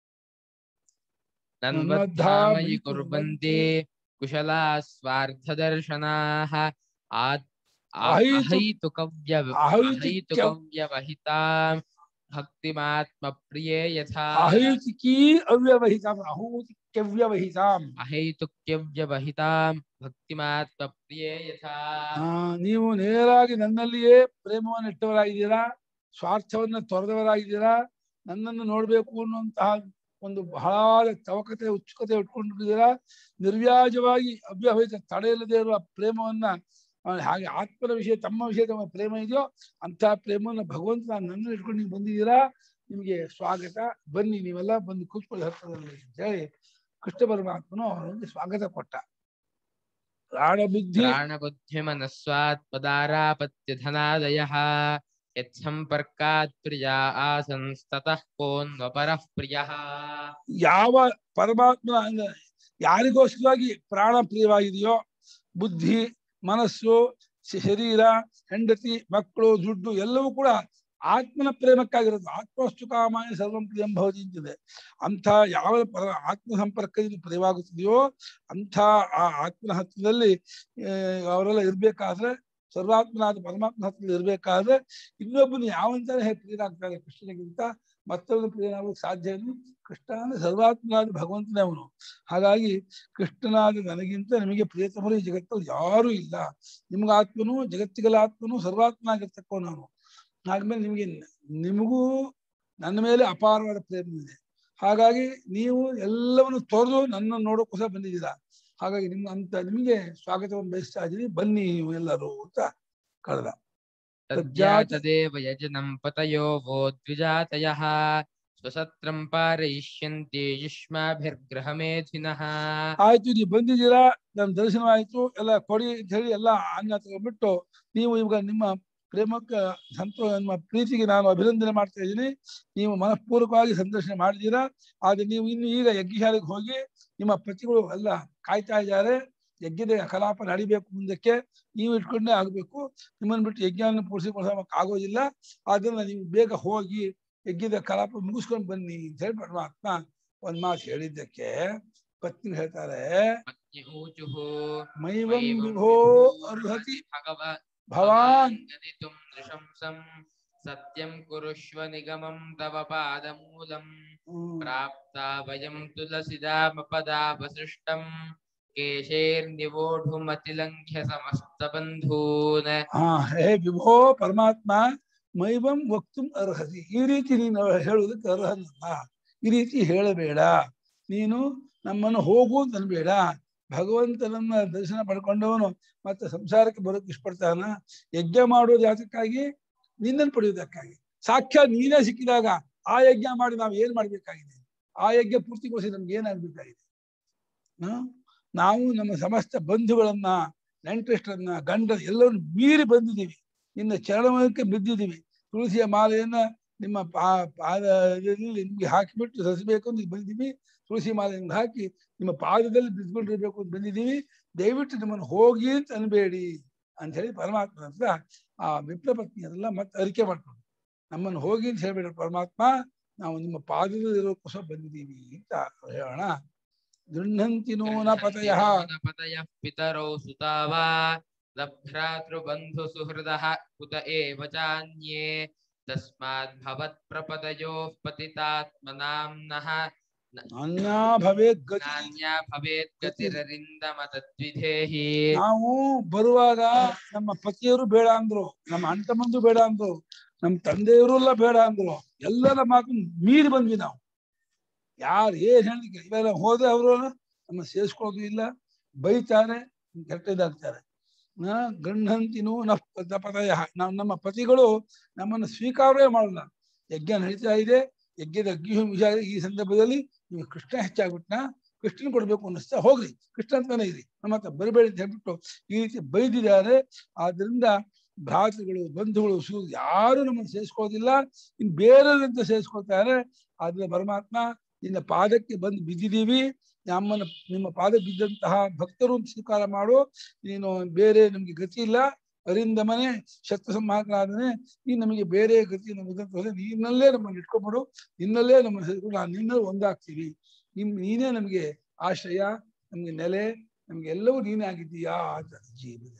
ನನ್ವದ್ಧಾಮಯಿ ಕುರ್ವಂತೆ ಕುಶಲಾ ಸ್ವಾರ್ಥದರ್ಶನಾಃ ಆತ್ ಅಹೈತು- ಅಹೈತುಕವ್ಯ ಅಹೈತುಕ್ಯ- ಅಹೈತುಕವ್ಯವಹಿತಾಂ ಭಕ್ತಿಮಾತ್ಮ ಪ್ರಿಯೇ ಯಥಾ ಅಹೈತಿಕೀ ಅವ್ಯವಹಿತಾಂ ಅಹೂತಿಕ್ಯವ್ಯವಹಿತಾಂ ಅಹೈತುಕ್ಯವ್ಯವಹಿತಾಂ ಭಕ್ತಿಮಾತ್ಮ ಪ್ರಿಯೇ ಯಥಾ ಆ, ನೀವು ನೇರಾಗಿ ನನ್ನಲ್ಲಿಯೇ ಪ್ರೇಮವನ್ನು ಇಟ್ಟವರಾಗಿದ್ದೀರಾ ಸ್ವಾರ್ಥವನ್ನ ತೊರೆದವರಾಗಿದ್ದೀರಾ ನನ್ನನ್ನು ನೋಡ್ಬೇಕು ಅನ್ನುವಂತಹ ಒಂದು ಬಹಳ ತವಕತೆ ಉತ್ಸುಕತೆ ಇಟ್ಕೊಂಡಿದ್ದೀರಾ ನಿರ್ವ್ಯಾಜವಾಗಿ ಅವ್ಯವಹಿತ ತಡೆಯಿಲ್ಲದೆ ಇರುವ ಪ್ರೇಮವನ್ನ ಆ, ಹಾಗೆ ಆತ್ಮನ ವಿಷಯ ತಮ್ಮ ವಿಷಯ ತಮ್ಮ ಪ್ರೇಮ ಇದೆಯೋ ಅಂತಹ ಪ್ರೇಮವನ್ನು ಭಗವಂತ ನನ್ನ ಇಟ್ಕೊಂಡು ನೀವು ಬಂದಿದ್ದೀರಾ ನಿಮಗೆ ಸ್ವಾಗತ ಬನ್ನಿ ನೀವೆಲ್ಲ ಬಂದು ಕೂತ್ಕೊಳ್ಳಿ ಹತ್ತಿರದಲ್ಲಿ ಅಂತ ಹೇಳಿ ಕೃಷ್ಣ ಪರಮಾತ್ಮನು ಅವನಿಗೆ ಸ್ವಾಗತ ಕೊಟ್ಟ ಪ್ರಾಣ ಬುದ್ಧಿ ಪ್ರಾಣಬುದ್ಧಿಮನಸ್ವಾತ್ಮದಾರಾಪತ್ಯಧನಾದಯಃ ಯತ್ಸಂಪರ್ಕಾತ್ ಪ್ರಿಯಾ ಆಸಂಸ್ತತಃ ಕೋನ್ವಪರಃ ಪ್ರಿಯಃ ಯಾವ ಪರಮಾತ್ಮ ಅಂದ್ರೆ ಯಾರಿಗೋಸ್ಕರವಾಗಿ ಪ್ರಾಣ ಪ್ರಿಯವಾಗಿದೆಯೋ ಬುದ್ಧಿ ಮನಸ್ಸು ಶ- ಶರೀರ ಹೆಂಡತಿ ಮಕ್ಕಳು ದುಡ್ಡು ಎಲ್ಲವೂ ಕೂಡ ಆತ್ಮನ ಪ್ರೇಮಕ್ಕಾಗಿರೋದು ಆತ್ಮಸ್ತು ಕಾಮಾಯ ಸರ್ವಂ ಪ್ರಿಯಂ ಭವತಿ ಅಂತಿದೆ ಅಂಥ ಯಾವ ಪರ ಆತ್ಮ ಸಂಪರ್ಕದಿಂದ ಪ್ರಿಯವಾಗುತ್ತದೆಯೋ ಅಂಥ ಆ ಆತ್ಮನ ಹತ್ತಿರದಲ್ಲಿ ಆ, ಅವರೆಲ್ಲ ಇರ್ಬೇಕಾದ್ರೆ ಸರ್ವಾತ್ಮನಾದ ಪರಮಾತ್ಮ ಹತ್ತಿರ ಇರ್ಬೇಕಾದ್ರೆ ಇನ್ನೊಬ್ಬನು ಯಾವಂತಾನೆ ಹೇಗೆ ಪ್ರಿಯನಾಗ್ತಾರೆ ಕೃಷ್ಣನಿಗಿಂತ ಮತ್ತೊಂದು ಪ್ರಿಯನಾಗೋಕೆ ಸಾಧ್ಯ ಇಲ್ಲ ಕೃಷ್ಣ ಅಂದ್ರೆ ಸರ್ವಾತ್ಮನಾದ ಭಗವಂತನೇ ಅವನು ಹಾಗಾಗಿ ಕೃಷ್ಣನಾದ ನನಗಿಂತ ನಿಮಗೆ ಪ್ರಿಯತಮರು ಈ ಜಗತ್ತಲ್ಲಿ ಯಾರೂ ಇಲ್ಲ ನಿಮ್ಗೆ ಆತ್ಮನು ಜಗತ್ತಿಗೆಲ್ಲ ಆತ್ಮನು ಸರ್ವಾತ್ಮನಾಗಿರ್ತಕ್ಕವನು ಆದ್ಮೇಲೆ ನಿಮಗೆ ನಿಮಗೂ ನನ್ನ ಮೇಲೆ ಅಪಾರವಾದ ಪ್ರೇಮ ಇದೆ ಹಾಗಾಗಿ ನೀವು ಎಲ್ಲವನ್ನು ತೊರೆದು ನನ್ನ ನೋಡೋಕ್ಕೋಸ್ಕರ ಬಂದಿದ್ದೀರಾ ಹಾಗಾಗಿ ನಿಮ್ ಅಂತ ನಿಮಗೆ ಸ್ವಾಗತವನ್ನು ಬಯಸ್ತಾ ಇದ್ದೀನಿ ಬನ್ನಿ ನೀವು ಎಲ್ಲರೂ ಅಂತ ಕಳೆದ ತದ್ಯಾತದೇವ ಯಜನಂ ಪತಯೋ ವೋ ದ್ವಿಜಾತಯಃ ಸ್ವಸತ್ರಂ ಪಾರಯಿಷ್ಯಂತಿ ಯುಷ್ಮಾಭಿರ್ಗೃಹಮೇಧಿನಃ ಆಯ್ತು ನೀವು ಬಂದಿದ್ದೀರಾ ನನ್ನ ದರ್ಶನವಾಯ್ತು ಎಲ್ಲ ಕೊಡಿ ಅಂತ ಹೇಳಿ ಎಲ್ಲ ಅನ್ನ ತಗೊಂಡ್ಬಿಟ್ಟು ನೀವು ಇವಾಗ ನಿಮ್ಮ ಪ್ರೇಮಕ್ಕೆ ಸಂತೋ ನಿಮ್ಮ ಪ್ರೀತಿಗೆ ನಾನು ಅಭಿನಂದನೆ ಮಾಡ್ತಾ ಇದ್ದೀನಿ ನೀವು ಮನಃಪೂರ್ವಕವಾಗಿ ಸಂದರ್ಶನ ಮಾಡಿದ್ದೀರಾ ಆದ್ರೆ ನೀವು ಇನ್ನು ಈಗ ಯಜ್ಞಶಾಲೆಗೆ ಹೋಗಿ ನಿಮ್ಮ ಪತಿಗಳು ಎಲ್ಲ ಕಾಯ್ತಾ ಇದ್ದಾರೆ ಯಜ್ಞದ ಕಲಾಪ ನಡಿಬೇಕು ಮುಂದಕ್ಕೆ ನೀವು ಇಟ್ಕೊಂಡೇ ಆಗ್ಬೇಕು ನಿಮ್ಮನ್ನು ಬಿಟ್ಟು ಯಜ್ಞವನ್ನು ಪೂರ್ಸಿಕೊಳ್ಳೋಕೆ ಆಗೋದಿಲ್ಲ ಆದ್ರಿಂದ ನೀವು ಬೇಗ ಹೋಗಿ ಯಜ್ಞದ ಕಲಾಪ ಮುಗಿಸ್ಕೊಂಡು ಬನ್ನಿ ಅಂತ ಹೇಳಿ ಪರಮಾತ್ಮ ಒಂದ್ ಮಾತು ಹೇಳಿದ್ದಕ್ಕೆ ಪತ್ನಿ ಹೇಳ್ತಾರೆ ಪತ್ನಿ ಊಚುಃ ಮೈವಂ ವಿಭೋ ಅರ್ಹತಿ ಭಗವ ಭವಾನ್ ಗದಿತುಂ ನೃಶಂಸಂ ಸತ್ಯಂ ಕುರುಷ್ವ ನಿಗಮಂ ತವ ಪಾದಮೂಲಂ ಹ್ಮ್. ಪ್ರಾಪ್ತಾ ವಯಂ ತುಲಸಿದಾಮಪದಾವಸೃಷ್ಟಂ ಕೇಶೇರ್ನಿವೋಢುಮತಿಲಂಘ್ಯ ಸಮಸ್ತ ಬಂಧೂನ್ ಹಾ ಹೇ ವಿಭೋ ಪರಮಾತ್ಮ ಮೈವಂ ವಕ್ತುಂ ಅರ್ಹತಿ ಈ ರೀತಿ ನೀನು ಹೇಳುವುದಕ್ಕೆ ಅರ್ಹನಲ್ಲ ಈ ರೀತಿ ಹೇಳಬೇಡ ನೀನು ನಮ್ಮನ್ನು ಹೋಗು ಅಂತ ಅನ್ಬೇಡ ಭಗವಂತನನ್ನ ದರ್ಶನ ಪಡ್ಕೊಂಡವನು ಮತ್ತೆ ಸಂಸಾರಕ್ಕೆ ಬರೋಕೆ ಇಷ್ಟಪಡ್ತಾನ ಯಜ್ಞ ಮಾಡೋದು ಯಾತಕ್ಕಾಗಿ ನಿನ್ನನ್ನು ಪಡೆಯುವುದಕ್ಕಾಗಿ ಸಾಕ್ಷಾತ್ ನೀನೇ ಸಿಕ್ಕಿದಾಗ ಆ ಯಜ್ಞ ಮಾಡಿ ನಾವು ಏನ್ ಮಾಡ್ಬೇಕಾಗಿದೆ ಆ ಯಜ್ಞ ಪೂರ್ತಿಗೋಸಿ ನಮ್ಗೆ ಏನಾಗ್ಬೇಕಾಗಿದೆ ಹ್ಮ್? ನಾವು ನಮ್ಮ ಸಮಸ್ತ ಬಂಧುಗಳನ್ನ ನೆಂಟರಿಷ್ಟರನ್ನ ಗಂಡ ಎಲ್ಲರನ್ನು ಮೀರಿ ಬಂದಿದ್ದೀವಿ ನಿನ್ನ ಚರಣಮಕ್ಕೆ ಬಿದ್ದಿದ್ದೀವಿ ತುಳಸಿಯ ಮಾಲೆಯನ್ನ ನಿಮ್ಮ ಪಾ ಪಾದದಲ್ಲಿ ನಿಮ್ಗೆ ಹಾಕಿಬಿಟ್ಟು ಸರಿಸಬೇಕು ಅಂತ ಬಂದಿದ್ದೀವಿ ತುಳಸಿ ಮಾಲೆಯನ್ನು ಹಾಕಿ ನಿಮ್ಮ ಪಾದದಲ್ಲಿ ಬಿದ್ದುಕೊಂಡಿರ್ಬೇಕು ಅಂತ ಬಂದಿದ್ದೀವಿ ದಯವಿಟ್ಟು ನಿಮ್ಮನ್ನು ಹೋಗಿ ಅಂತ ಅನ್ಬೇಡಿ ಅಂತ ಹೇಳಿ ಪರಮಾತ್ಮ ಹತ್ರ ಆ ವಿಪ್ರ ಪತ್ನಿಯರೆಲ್ಲ ಮತ್ತೆ ಅರಿಕೆ ಮಾಡ್ಕೊಂಡು ನಮ್ಮನ್ನು ಹೋಗಿ ಅಂತ ಹೇಳ್ಬೇಡ ಪರಮಾತ್ಮ ನಾವು ನಿಮ್ಮ ಪಾದದಲ್ಲಿ ಇರೋಕ್ಕೋಸ್ಕರ ಬಂದಿದ್ದೀವಿ ಅಂತ ಹೇಳೋಣ ಗೃಹಂತಿನೋ ನ ಪತಯ ಪತಯಃ ಪಿತರೌ ಸುತಾ ವಾ ಲಭ್ರಾತೃಬಂಧು ಸುಹೃದಃ ಕುತ ಏವ ಚಾನ್ಯೇ ತಸ್ಮಾತ್ ಭವತ್ ಪ್ರಪದಯೋಃ ಪತಿತಾತ್ಮನಾಮ್ನಃ ಅನ್ಯಾ ಭವೇತ್ ಗತಿ ನಾನ್ಯಾ ಭವೇತ್ ಗತಿರರಿಂದಮ ತದ್ವಿಧೇಹಿ ನಾವು ಬರುವಾಗ ನಮ್ಮ ಪತಿಯರು ಬೇಡ ಅಂದ್ರು ನಮ್ಮ ಅಣ್ಣ ತಮ್ಮಂದು ಬೇಡ ಅಂದ್ರು ನಮ್ಮ ತಂದೆಯವರು ಎಲ್ಲ ಬೇಡ ಅಂದ್ರು ಎಲ್ಲರ ಮಾತು ಮೀರಿ ಬಂದ್ವಿ ನಾವು ಯಾರು ಏನ್ ಹೇಳಿಕೆ ಇವೆಲ್ಲ ಹೋದ್ರೆ ಅವರು ನಮ್ಮ ಸೇರಿಸ್ಕೊಳ್ಳೋದು ಇಲ್ಲ ಬೈತಾರೆ ಕೆಟ್ಟದಾಗ್ತಾರೆ ನ ಗಂಡಂತಿನೂ ನ ಪದಯ ನಾವು ನಮ್ಮ ಪತಿಗಳು ನಮ್ಮನ್ನು ಸ್ವೀಕಾರವೇ ಮಾಡಲ್ಲ ಯಜ್ಞ ನಡೀತಾ ಇದೆ ಯಜ್ಞದ ಅಗ್ನಿ ವಿಚಾರ ಈ ಸಂದರ್ಭದಲ್ಲಿ ನೀವು ಕೃಷ್ಣ ಹೆಚ್ಚಾಗ್ಬಿಟ್ನ ಕೃಷ್ಣನ್ ಕೊಡ್ಬೇಕು ಅನ್ನಿಸ್ತಾ ಹೋಗ್ರಿ ಕೃಷ್ಣ ಅಂತಾನೆ ಇರಿ ನಮ್ಮ ಹತ್ರ ಬರಬೇಡಿ ಅಂತ ಹೇಳ್ಬಿಟ್ಟು ಈ ರೀತಿ ಬೈದಿದ್ದಾರೆ ಆದ್ರಿಂದ ಭ್ರಾತೃಗಳು ಬಂಧುಗಳು ಸು ಯಾರು ನಮ್ಮನ್ನು ಸೇರಿಸ್ಕೊಳ್ಳೋದಿಲ್ಲ ಇನ್ ಬೇರೆಯವರಂತ ಸೇರಿಸ್ಕೊಳ್ತಾರೆ ಆದ್ರೆ ಪರಮಾತ್ಮ ನಿನ್ನ ಪಾದಕ್ಕೆ ಬಂದು ಬಿದ್ದಿದ್ದೀವಿ ನಮ್ಮನ್ನ ನಿಮ್ಮ ಪಾದ ಬಿದ್ದಂತಹ ಭಕ್ತರು ಅಂತ ಸ್ವೀಕಾರ ಮಾಡು ನೀನು ಬೇರೆ ನಮ್ಗೆ ಗತಿ ಇಲ್ಲ ಅರಿಂದ ಮನೆ ಶತ್ರು ಸಂಹಾರನಾದನೆ ನೀ ನಮಗೆ ಬೇರೆ ಗತಿ ನಮಗೆ ನೀನಲ್ಲೇ ನಮ್ಮನ್ನು ಇಟ್ಕೊಂಡ್ಬಿಡು ನಿನ್ನಲ್ಲೇ ನಮ್ಮನ್ನು ಸೇರಿಕೊಂಡು ನಾನು ನಿನ್ನಲ್ಲಿ ಒಂದಾಗ್ತೀವಿ ನಿಮ್ ನೀನೇ ನಮಗೆ ಆಶ್ರಯ ನಮ್ಗೆ ನೆಲೆ ನಮ್ಗೆ ಎಲ್ಲವೂ ನೀನೇ ಆಗಿದ್ದೀಯಾ ಅಂತ ಜೀವ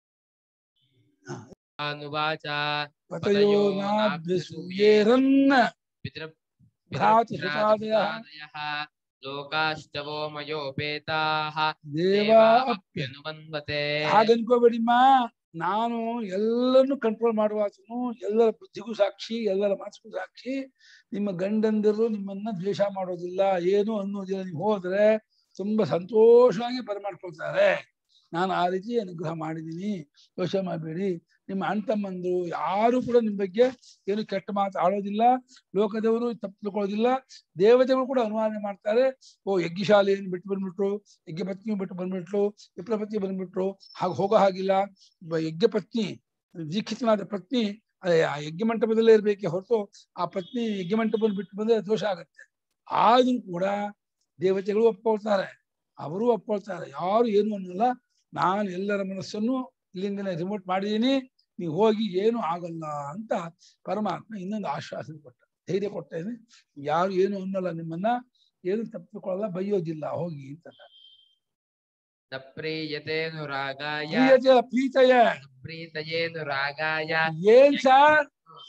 ಅನುವಾಚ ಪತಯೋ ನಾಭ್ಯಸೂಯೇರನ್ನ ಪಿತೃ ಭ್ರಾತೃಸುತಾದಯಃ ಭ್ರಾತೃಸುತಾದಯಃ ಲೋಕಾಶ್ಚ ವೋ ಮಯೋಪೇತಾಃ ದೇವ ದೇವಾ ಅಪ್ಯ ಅಪ್ಯನುಮನ್ವತೆ ಹಾಗನ್ಕೋಬೇಡಿಮ್ಮ ನಾನು ಎಲ್ಲರನ್ನು ಕಂಟ್ರೋಲ್ ಮಾಡುವಾತನು ಎಲ್ಲರ ಬುದ್ಧಿಗೂ ಸಾಕ್ಷಿ ಎಲ್ಲರ ಮಾತಿಗೂ ಸಾಕ್ಷಿ ನಿಮ್ಮ ಗಂಡಂದಿರು ನಿಮ್ಮನ್ನ ದ್ವೇಷ ಮಾಡೋದಿಲ್ಲ ಏನು ಅನ್ನೋದಿಲ್ಲ ನೀವು ಹೋದ್ರೆ ತುಂಬಾ ಸಂತೋಷವಾಗಿ ಬರಮಾಡ್ಕೊಳ್ತಾರೆ ನಾನು ಆ ರೀತಿ ಅನುಗ್ರಹ ಮಾಡಿದ್ದೀನಿ ಯೋಚನೆ ಮಾಡಬೇಡಿ ನಿಮ್ಮ ಅಣ್ಣ ತಮ್ಮಂದ್ರು ಯಾರು ಕೂಡ ನಿಮ್ ಬಗ್ಗೆ ಏನು ಕೆಟ್ಟ ಮಾತು ಆಡೋದಿಲ್ಲ ಲೋಕದವರು ತಪ್ಪು ತಿಳ್ಕೊಳ್ಳೋದಿಲ್ಲ ದೇವತೆಗಳು ಕೂಡ ಅನುಮಾನ ಮಾಡ್ತಾರೆ ಓ ಯಜ್ಞಶಾಲೆಯನ್ನು ಬಿಟ್ಟು ಬಂದ್ಬಿಟ್ರು ಯಜ್ಞಪತ್ನಿ ಬಿಟ್ಟು ಬಂದ್ಬಿಟ್ರು ವಿಪ್ರಪತ್ನಿ ಬಂದ್ಬಿಟ್ರು ಹಾಗೆ ಹೋಗೋ ಹಾಗಿಲ್ಲ ಒಬ್ಬ ಯಜ್ಞಪತ್ನಿ ದೀಕ್ಷಿತನಾದ ಪತ್ನಿ ಅದೇ ಆ ಯಜ್ಞ ಮಂಟಪದಲ್ಲೇ ಇರ್ಬೇಕೆ ಹೊರತು ಆ ಪತ್ನಿ ಯಜ್ಞ ಮಂಟಪವನ್ನು ಬಿಟ್ಟು ಬಂದ್ರೆ ದೋಷ ಆಗತ್ತೆ ಆದ್ರೂ ಕೂಡ ದೇವತೆಗಳು ಒಪ್ಕೊಳ್ತಾರೆ ಅವರು ಒಪ್ಕೊಳ್ತಾರೆ ಯಾರು ಏನು ಅನ್ನಲ್ಲ ನಾನು ಎಲ್ಲರ ಮನಸ್ಸನ್ನು ಇಲ್ಲಿಂದಲೇ ರಿಮೋಟ್ ಮಾಡಿದೀನಿ ನೀವು ಹೋಗಿ ಏನು ಆಗಲ್ಲ ಅಂತ ಪರಮಾತ್ಮ ಇನ್ನೊಂದು ಆಶ್ವಾಸನೆ ಕೊಟ್ಟ ಧೈರ್ಯ ಕೊಟ್ಟೇನೆ ಯಾರು ಏನು ಅನ್ನಲ್ಲ ನಿಮ್ಮನ್ನ ಏನು ತಪ್ಪಿಕೊಳ್ಳಲ್ಲ ಬೈಯೋದಿಲ್ಲ ಹೋಗಿ ಅಂತ ನ ಪ್ರೀಯತೇನುರಾಗಾಯ ಪ್ರೀಯತೆಯ ಪ್ರೀತಯ ಪ್ರೀತಯೇನುರಾಗಾಯ ಏನ್ ಸರ್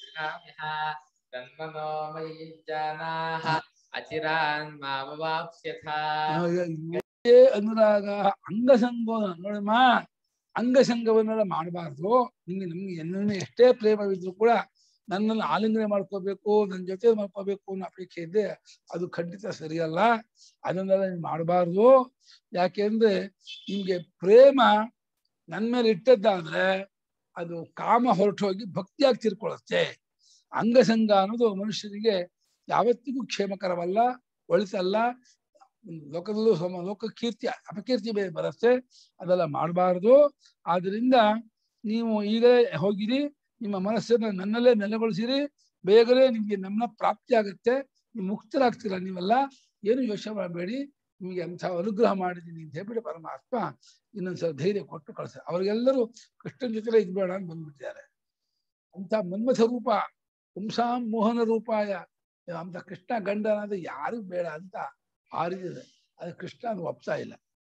ತನ್ಮನೋಮಯಿ ಜಾನಾಹ ಅಚಿರಾನ್ ಮಾಮವಾಪ್ಸ್ಯಥ ಏ ಅನುರಾಗ ಅಂಗಸಂಗೋನ ನೋಡಮ್ಮ ಅಂಗಸಂಗವನ್ನೆಲ್ಲ ಮಾಡಬಾರ್ದು ನಿಮ್ಗೆ ನಮ್ಗೆ ಎನ್ನ ಎಷ್ಟೇ ಪ್ರೇಮವಿದ್ರು ಕೂಡ ನನ್ನನ್ನು ಆಲಿಂಗನೆ ಮಾಡ್ಕೋಬೇಕು ನನ್ನ ಜೊತೆ ಮಾಡ್ಕೋಬೇಕು ಅನ್ನೋ ಅಪೇಕ್ಷೆ ಇದ್ದೆ ಅದು ಖಂಡಿತ ಸರಿಯಲ್ಲ ಅದನ್ನೆಲ್ಲ ನೀವು ಮಾಡಬಾರ್ದು ಯಾಕೆಂದ್ರೆ ನಿಮ್ಗೆ ಪ್ರೇಮ ನನ್ನ ಮೇಲೆ ಇಟ್ಟದ್ದಾದ್ರೆ ಅದು ಕಾಮ ಹೊರಟೋಗಿ ಭಕ್ತಿಯಾಗಿ ತಿರ್ಕೊಳ್ಳುತ್ತೆ ಅಂಗಸಂಗ ಅನ್ನೋದು ಮನುಷ್ಯನಿಗೆ ಯಾವತ್ತಿಗೂ ಕ್ಷೇಮಕರವಲ್ಲ ಒಳಿತಲ್ಲ ಲೋಕದಲ್ಲೂ ಸಮ ಲೋಕ ಕೀರ್ತಿ ಅಪಕೀರ್ತಿ ಬೇರೆ ಬರುತ್ತೆ ಅದೆಲ್ಲ ಮಾಡಬಾರ್ದು ಆದ್ರಿಂದ ನೀವು ಈಗಲೇ ಹೋಗಿರಿ ನಿಮ್ಮ ಮನಸ್ಸನ್ನ ನನ್ನಲ್ಲೇ ನೆಲೆಗೊಳಿಸಿರಿ ಬೇಗನೆ ನಿಮ್ಗೆ ನನ್ನ ಪ್ರಾಪ್ತಿ ಆಗುತ್ತೆ ನೀವು ಮುಕ್ತರಾಗ್ತೀರ ನೀವೆಲ್ಲ ಏನು ಯೋಚನೆ ಮಾಡಬೇಡಿ ನಿಮಗೆ ಅಂಥ ಅನುಗ್ರಹ ಮಾಡಿದ್ದೀನಿ ಅಂತ ಹೇಳ್ಬಿಟ್ಟು ಪರಮಾತ್ಮ ಇನ್ನೊಂದ್ಸಲ ಧೈರ್ಯ ಕೊಟ್ಟು ಕಳಿಸ ಅವ್ರಿಗೆಲ್ಲರೂ ಕೃಷ್ಣನ ಜೊತೆಲೇ ಇದ್ಬೇಡ ಅಂತ ಬಂದ್ಬಿಟ್ಟಿದ್ದಾರೆ ಅಂತ ಮನ್ಮಥ ರೂಪ ಪುಂಸಾಂ ಮೋಹನ ರೂಪಾಯ ಅಂತ ಕೃಷ್ಣ ಗಂಡನಾದ ಯಾರು ಬೇಡ ಅಂತ ಹಾರಿದಿದೆ ಅದು ಕೃಷ್ಣ ಅದು ಒಪ್ತಾ ಇಲ್ಲ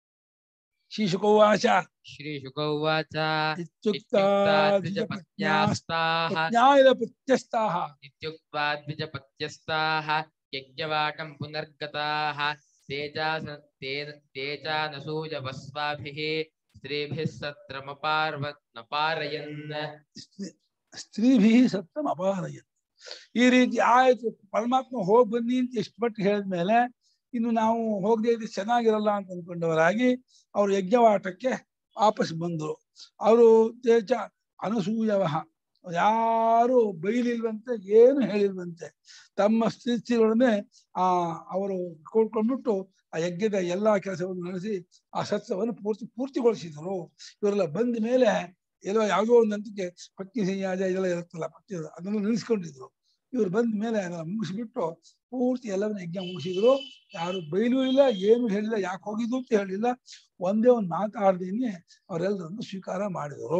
ಶೀಶುಕೋವಾಚ ಶ್ರೀಶುಕೌವಾಚ ಇತ್ಯುಕ್ತ ದ್ವಿಜಪತ್ನ್ಯಾಸ್ತಾಹ ಜ್ಞಾಯದ ಪುತ್ಯಸ್ತಾಹ इत्युक्त्वा द्विजपत्यस्ताः यज्ञवाटं पुनर्गताः ते च तेन ते च नसूयवस्वाभिः स्त्रीभिः सत्रमपार्व नपारयन् ಸ್ತ್ರೀಭಿ ಸತ್ತಮ ಅಪಾರಯ ಈ ರೀತಿ ಆಯ್ತು ಪರಮಾತ್ಮ ಹೋಗ್ ಬನ್ನಿ ಅಂತ ಎಷ್ಟು ಮಟ್ಟಿಗೆ ಹೇಳಿದ್ಮೇಲೆ ಇನ್ನು ನಾವು ಹೋಗದೆ ಇದ್ರೆ ಚೆನ್ನಾಗಿರಲ್ಲ ಅಂತ ಅನ್ಕೊಂಡವರಾಗಿ ಅವ್ರು ಯಜ್ಞವಾಟಕ್ಕೆ ವಾಪಸ್ ಬಂದ್ರು ಅವರು ತೇಜ ಅನಸೂಯವ ಯಾರು ಬೈಲಿಲ್ವಂತೆ ಏನು ಹೇಳಿಲ್ವಂತೆ ತಮ್ಮ ಸ್ಥಿತಿಗಳನ್ನೇ ಆ ಅವರು ಕೂಡ್ಕೊಂಡ್ಬಿಟ್ಟು ಆ ಯಜ್ಞದ ಎಲ್ಲಾ ಕೆಲಸವನ್ನು ನಡೆಸಿ ಆ ಸತ್ಸವನ್ನು ಪೂರ್ತಿ ಪೂರ್ತಿಗೊಳಿಸಿದರು ಇವರೆಲ್ಲ ಬಂದ ಮೇಲೆ ಎಲ್ಲೋ ಯಾವುದೋ ಒಂದು ಹಂತಕ್ಕೆ ಪತ್ನಿ ಸಂಯಾಜ ಇದೆಲ್ಲ ಇರುತ್ತಲ್ಲ ಪತ್ನಿ ಅದನ್ನು ನಿಲ್ಲಿಸ್ಕೊಂಡಿದ್ರು ಇವ್ರು ಬಂದ ಮೇಲೆ ಅದನ್ನ ಮುಗಿಸ್ಬಿಟ್ಟು ಪೂರ್ತಿ ಎಲ್ಲವನ್ನ ಯಜ್ಞ ಮುಗಿಸಿದ್ರು ಯಾರು ಬೈಲೂ ಇಲ್ಲ ಏನು ಹೇಳಿಲ್ಲ ಯಾಕೆ ಹೋಗಿದ್ದು ಅಂತ ಹೇಳಿಲ್ಲ ಒಂದೇ ಒಂದು ಮಾತಾಡ್ದೇನೆ ಅವರೆಲ್ಲರನ್ನು ಸ್ವೀಕಾರ ಮಾಡಿದರು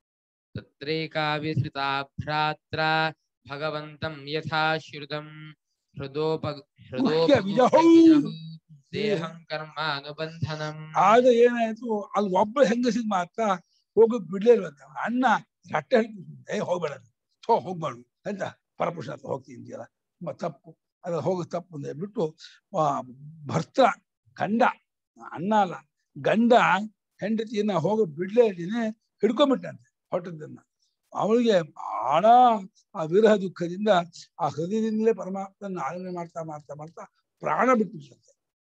तत्रैकाविसृता भ्रात्रा भगवन्तं यथा श्रुतं हृदोप विजहौ। हृदोपगुह्यविजहौ देहं कर्मानुबन्धनम् ಆಗ ಏನಾಯ್ತು ಅಲ್ಲಿ ಒಬ್ಬ ಹೆಂಗಸಿಗೆ ಮಾತ್ರ ಹೋಗಕ್ ಬಿಡ್ಲೇ ಇಲ್ವಂತೆ ಅವ್ನ ಅಣ್ಣ ರಟ್ಟೆ ಹೇಳ್ತಿದ್ದ ಏ ಹೋಗ್ಬೇಡ ಥೋ ಹೋಗ್ಬಾರ್ದು ಅಂತ ಪರಪುರುಷ ಹತ್ರ ಹೋಗ್ತೀನಿ ಅಂತೀಯಲ್ಲ ತುಂಬಾ ತಪ್ಪು ಅದ್ರ ಹೋಗೋ ತಪ್ಪು ಅಂತ ಹೇಳ್ಬಿಟ್ಟು ಆ, ಭರ್ತ ಗಂಡ ಅಣ್ಣ ಅಲ್ಲ ಗಂಡ ಹೆಂಡತಿಯನ್ನ ಹೋಗೋ ಬಿಡ್ಲೇ ಇದ್ದೀನಿ ಹಿಡ್ಕೊಂಡ್ಬಿಟ್ಟಂತೆ ಹೊಟ್ಟದನ್ನ ಅವಳಿಗೆ ಬಹಳ ಆ ವಿರಹ ದುಃಖದಿಂದ ಆ ಹೃದಯದಿಂದಲೇ ಪರಮಾತ್ಮನ ಆಲೋಚನೆ ಮಾಡ್ತಾ ಮಾಡ್ತಾ ಮಾಡ್ತಾ ಪ್ರಾಣ ಬಿಟ್ಬಿಟ್ಟಂತೆ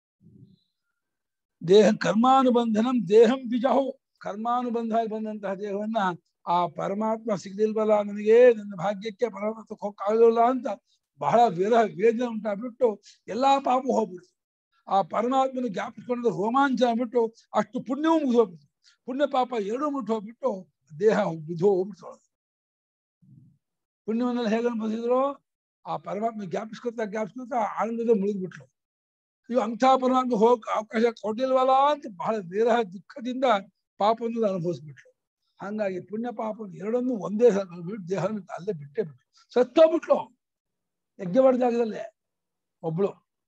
ದೇಹ ಕರ್ಮಾನುಬಂಧನಂ ದೇಹಂ ಬಿಜಹು ಕರ್ಮಾನುಬಂಧ ಆಗಿ ಬಂದಂತಹ ದೇಹವನ್ನ ಆ ಪರಮಾತ್ಮ ಸಿಗಲಿಲ್ವಲ್ಲ ನನಗೆ ನನ್ನ ಭಾಗ್ಯಕ್ಕೆ ಪರಮಾತ್ಮಕ್ಕೆ ಹೋಗಕ್ಕಾಗಲಿಲ್ಲ ಅಂತ ಬಹಳ ವಿರಹ ವೇದನೆ ಉಂಟಾಗ್ಬಿಟ್ಟು ಎಲ್ಲಾ ಪಾಪ ಹೋಗ್ಬಿಡ್ತು ಆ ಪರಮಾತ್ಮನ ಜ್ಞಾಪಿಸ್ಕೊಂಡು ರೋಮಾಂಚ ಆಗ್ಬಿಟ್ಟು ಅಷ್ಟು ಪುಣ್ಯವೂ ಮುಗಿದು ಹೋಗ್ಬಿಟ್ಟು ಪುಣ್ಯ ಪಾಪ ಎರಡೂ ಮುಟ್ಟು ಹೋಗ್ಬಿಟ್ಟು ದೇಹ ಬಿದ್ದು ಹೋಗ್ಬಿಟ್ಟು ಪುಣ್ಯವನ್ನೆಲ್ಲ ಹೇಗೆ ಅನ್ಭವಿಸಿದ್ರು ಆ ಪರಮಾತ್ಮ ಜ್ಞಾಪಿಸ್ಕೊತಾ ಜ್ಞಾಪಿಸ್ಕೊತಾ ಆನಂದದ ಮುಳುಗ್ಬಿಟ್ಲು ಇವು ಅಂಥ ಪರಮಾತ್ಮ ಹೋಗ್ ಅವಕಾಶ ಕೊಟ್ಟಿಲ್ವಲ್ಲ ಅಂತ ಬಹಳ ವಿರಹ ದುಃಖದಿಂದ ಪಾಪವನ್ನು ಅನುಭವಿಸ್ಬಿಟ್ಲು ಹಂಗಾಗಿ ಪುಣ್ಯ ಪಾಪ ಎರಡನ್ನೂ ಒಂದೇ ಸಲ ಬಿಟ್ಟು ದೇಹ ಅಲ್ಲೇ ಬಿಟ್ಟೇ ಬಿಟ್ಲು ಸತ್ತೋಗ್ಬಿಟ್ಲು ಯಜ್ಞ ಮಾಡಿದ ಜಾಗದಲ್ಲೇ ಒಬ್ಳು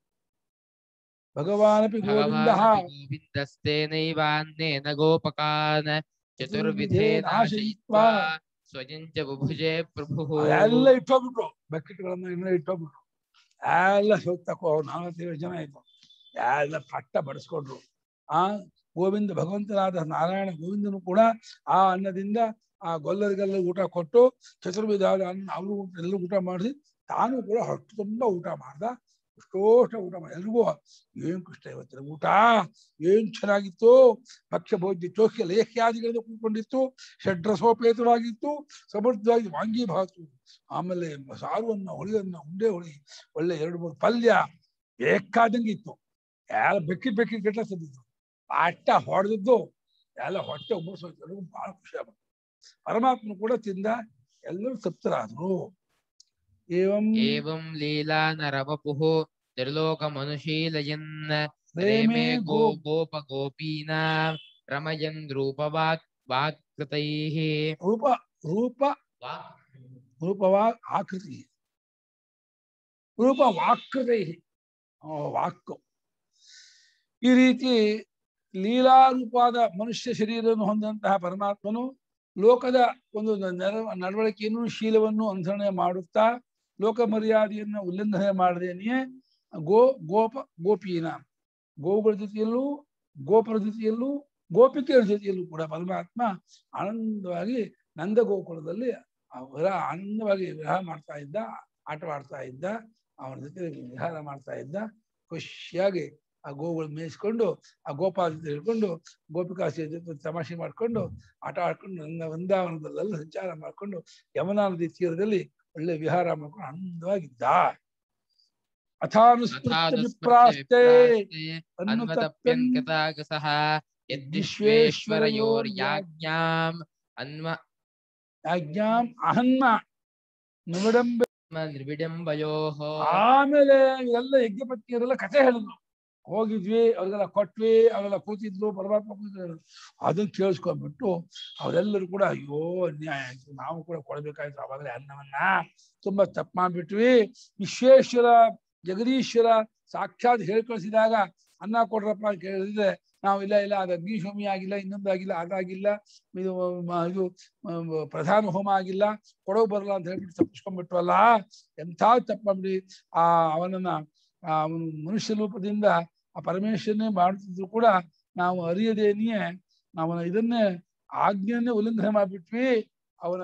ಭಗವಾನಪಿ ಗೋವಿಂದ भगवानपि गोविन्दस्तेनैवान्नेन गोपकान् चतुर्विधे नाशयित्वा स्वयं च बुभुजे प्रभुः ಎಲ್ಲ ಇಟ್ಟೋಗ್ಬಿಟ್ರು ಬಕೆಟ್ಗಳನ್ನ ಇನ್ನೂ ಇಟ್ಟೋಗ್ಬಿಟ್ರು ಎಲ್ಲ ಹೋಗ್ತಕೋ ನಾಲ್ವತ್ತೈದು ಜನ ಆಯ್ತು ಎಲ್ಲ ಪಟ್ಟ ಬಡಿಸ್ಕೊಂಡ್ರು ಆ ಗೋವಿಂದ ಭಗವಂತನಾದ ನಾರಾಯಣ ಗೋವಿಂದನು ಕೂಡ ಆ ಅನ್ನದಿಂದ ಆ ಗೊಲ್ಲರಿಗೆಲ್ಲ ಊಟ ಕೊಟ್ಟು ಚತುರ್ವಿಧ ಅನ್ನ ಅವರು ಎಲ್ಲರೂ ಊಟ ಮಾಡಿಸಿ ತಾನು ಕೂಡ ಹೊಟ್ಟು ತುಂಬಾ ಊಟ ಮಾಡ್ದ ಅಷ್ಟೋಷ್ಟ ಊಟ ಮಾಡಿ ಎಲ್ರಿಗೂ ಏನ್ ಕೃಷ್ಣ ಇವತ್ತಿನ ಊಟ ಏನ್ ಚೆನ್ನಾಗಿತ್ತು ಭಕ್ಷ್ಯ ಭೋಜ್ಯ ಚೋಖ್ಯ ಲೇಖ್ಯಾದಿಗಳಿಂದ ಕೂತ್ಕೊಂಡಿತ್ತು ಷಡ್ರಸೋಪೇತವಾಗಿತ್ತು ಸಮೃದ್ಧವಾಗಿ ವಾಂಗಿ ಭಾತು ಆಮೇಲೆ ಸಾರುವನ್ನ ಹುಳಿಯನ್ನ ಉಂಡೆ ಹುಳಿ ಒಳ್ಳೆ ಎರಡು ಮೂರು ಪಲ್ಯ ಬೇಕಾದಂಗೆ ಇತ್ತು ಎಲ್ಲ ಬೆಕ್ಕಿ ಬೆಕ್ಕಿ ಗಟ್ಟ ತಂದಿದ್ರು ಅಟ್ಟ ಹೊಡೆದದ್ದು ಎಲ್ಲ ಹೊಟ್ಟೆ ಉಬ್ಬರಿಸೋಯ್ತು ಎಲ್ಲರಿಗೂ ಬಹಳ ಖುಷಿ ಆಗ್ಬಿಟ್ಟು ಪರಮಾತ್ಮನು ಕೂಡ ತಿಂದ ಎಲ್ಲರೂ ತೃಪ್ತರಾದ್ರು ಏವಂ एवं लीला नरवपुः त्रिलोकमनुशीलयन् ಪ್ರೇಮೇ प्रेमे ಗೋ गो गोपगोपीनां रमयन् रूपवाक् वाक्कृतैः ರೂಪ ರೂಪ वाक् ರೂಪವಾ ಆಕೃತಿ ರೂಪ ವಾಕೃತೈ ವಾಕ್ ಈ ರೀತಿ ಲೀಲಾರೂಪವಾದ ಮನುಷ್ಯ ಶರೀರವನ್ನು ಹೊಂದಂತಹ ಪರಮಾತ್ಮನು ಲೋಕದ ಒಂದು ನಡ- ನಡವಳಿಕೆಯನ್ನು ಶೀಲವನ್ನು ಅನುಸರಣೆ ಮಾಡುತ್ತಾ ಲೋಕ ಮರ್ಯಾದೆಯನ್ನು ಉಲ್ಲಂಘನೆ ಮಾಡದೇನೆಯೇ ಗೋ ಗೋಪ ಗೋಪೀನ ಗೋವುಗಳ ಜೊತೆಯಲ್ಲೂ ಗೋಪರ ಜೊತೆಯಲ್ಲೂ ಗೋಪಿಕೆಯರ ಜೊತೆಯಲ್ಲೂ ಕೂಡ ಪರಮಾತ್ಮ ಆನಂದವಾಗಿ ನಂದ ಗೋಕುಲದಲ್ಲಿ ಅವರ ಆನಂದವಾಗಿ ವಿಹಾರ ಮಾಡ್ತಾ ಇದ್ದ ಆಟವಾಡ್ತಾ ಇದ್ದ ಅವನ ಜೊತೆ ವಿಹಾರ ಮಾಡ್ತಾ ಇದ್ದ ಖುಷಿಯಾಗಿ ಆ ಗೋವುಗಳು ಮೇಯಿಸ್ಕೊಂಡು ಆ ಗೋಪಾಲ ಜೊತೆ ಹಿಡ್ಕೊಂಡು ಗೋಪಿಕಾಸಿಯ ಜೊತೆ ತಮಾಷೆ ಮಾಡ್ಕೊಂಡು ಆಟ ಆಡ್ಕೊಂಡು ನನ್ನ ವೃಂದಾವನದಲ್ಲೆಲ್ಲ ಸಂಚಾರ ಮಾಡ್ಕೊಂಡು ಯಮುನಾ ನದಿ ತೀರದಲ್ಲಿ ಒಳ್ಳೆ ವಿಹಾರ ಮಾಡ್ಕೊಂಡು ಆನಂದವಾಗಿದ್ದ ಅಥಾನುಸ್ಮೃತ್ಯ ವಿಪ್ರಾಸ್ತೆ ಅನ್ವತಪ್ಯನ್ अन्वतप्यन्कृतागसः यद्विश्वेश्वरयोर्याज्ञाम् अन्व ಆಜ್ಞಾಂ ಅಹನ್ಮ ನಿಮಿಡಂಬ निर्विडम्बयोः ಆಮೇಲೆ ಇವೆಲ್ಲ ಯಜ್ಞಪತ್ನಿಯರೆಲ್ಲ ಕಥೆ ಹೇಳಿದ್ರು ಹೋಗಿದ್ವಿ ಅವ್ರಿಗೆಲ್ಲ ಕೊಟ್ವಿ ಅವರೆಲ್ಲ ಕೂತಿದ್ರು ಪರಮಾತ್ಮ ಕೂತಿದ್ರು ಅದನ್ನ ಕೇಳಿಸ್ಕೊಂಡ್ಬಿಟ್ಟು ಅವರೆಲ್ಲರೂ ಕೂಡ ಅಯ್ಯೋ ಅನ್ಯಾಯ ಆಯ್ತು ನಾವು ಕೂಡ ಕೊಡ್ಬೇಕಾಯ್ತು ಅವಾಗಲೇ ಅನ್ನವನ್ನ ತುಂಬಾ ತಪ್ಪು ಮಾಡ್ಬಿಟ್ವಿ ವಿಶ್ವೇಶ್ವರ ಜಗದೀಶ್ವರ ಸಾಕ್ಷಾತ್ ಹೇಳಿ ಕಳಿಸಿದಾಗ ಅನ್ನ ಕೊಡ್ರಪ್ಪ ಅಂತ ಕೇಳಿದ್ರೆ ನಾವು ಇಲ್ಲ ಇಲ್ಲ ಅದು ಅಗ್ನಿಶೋಮಿ ಆಗಿಲ್ಲ ಇನ್ನೊಂದಾಗಿಲ್ಲ ಅದಾಗಿಲ್ಲ ಇದು ಮ- ಇದು ಮ- ಪ್ರಧಾನ ಹೋಮ ಆಗಿಲ್ಲ ಕೊಡೋ ಬರಲ್ಲ ಅಂತ ಹೇಳ್ಬಿಟ್ಟು ತಪ್ಪಿಸ್ಕೊಂಡ್ಬಿಟ್ವಲ್ಲ ಎಂಥ ತಪ್ಪಂಬಿಡಿ ಆ ಅವನನ್ನ ಆ ಅವನು ಮನುಷ್ಯ ರೂಪದಿಂದ ಆ ಪರಮೇಶ್ವರನೇ ಮಾಡುತ್ತಿದ್ರು ಕೂಡ ನಾವು ಅರಿಯದೇನೆಯೇ ಅವನ ಇದನ್ನೇ ಆಜ್ಞೆಯನ್ನೇ ಉಲ್ಲಂಘನೆ ಮಾಡ್ಬಿಟ್ವಿ ಅವನ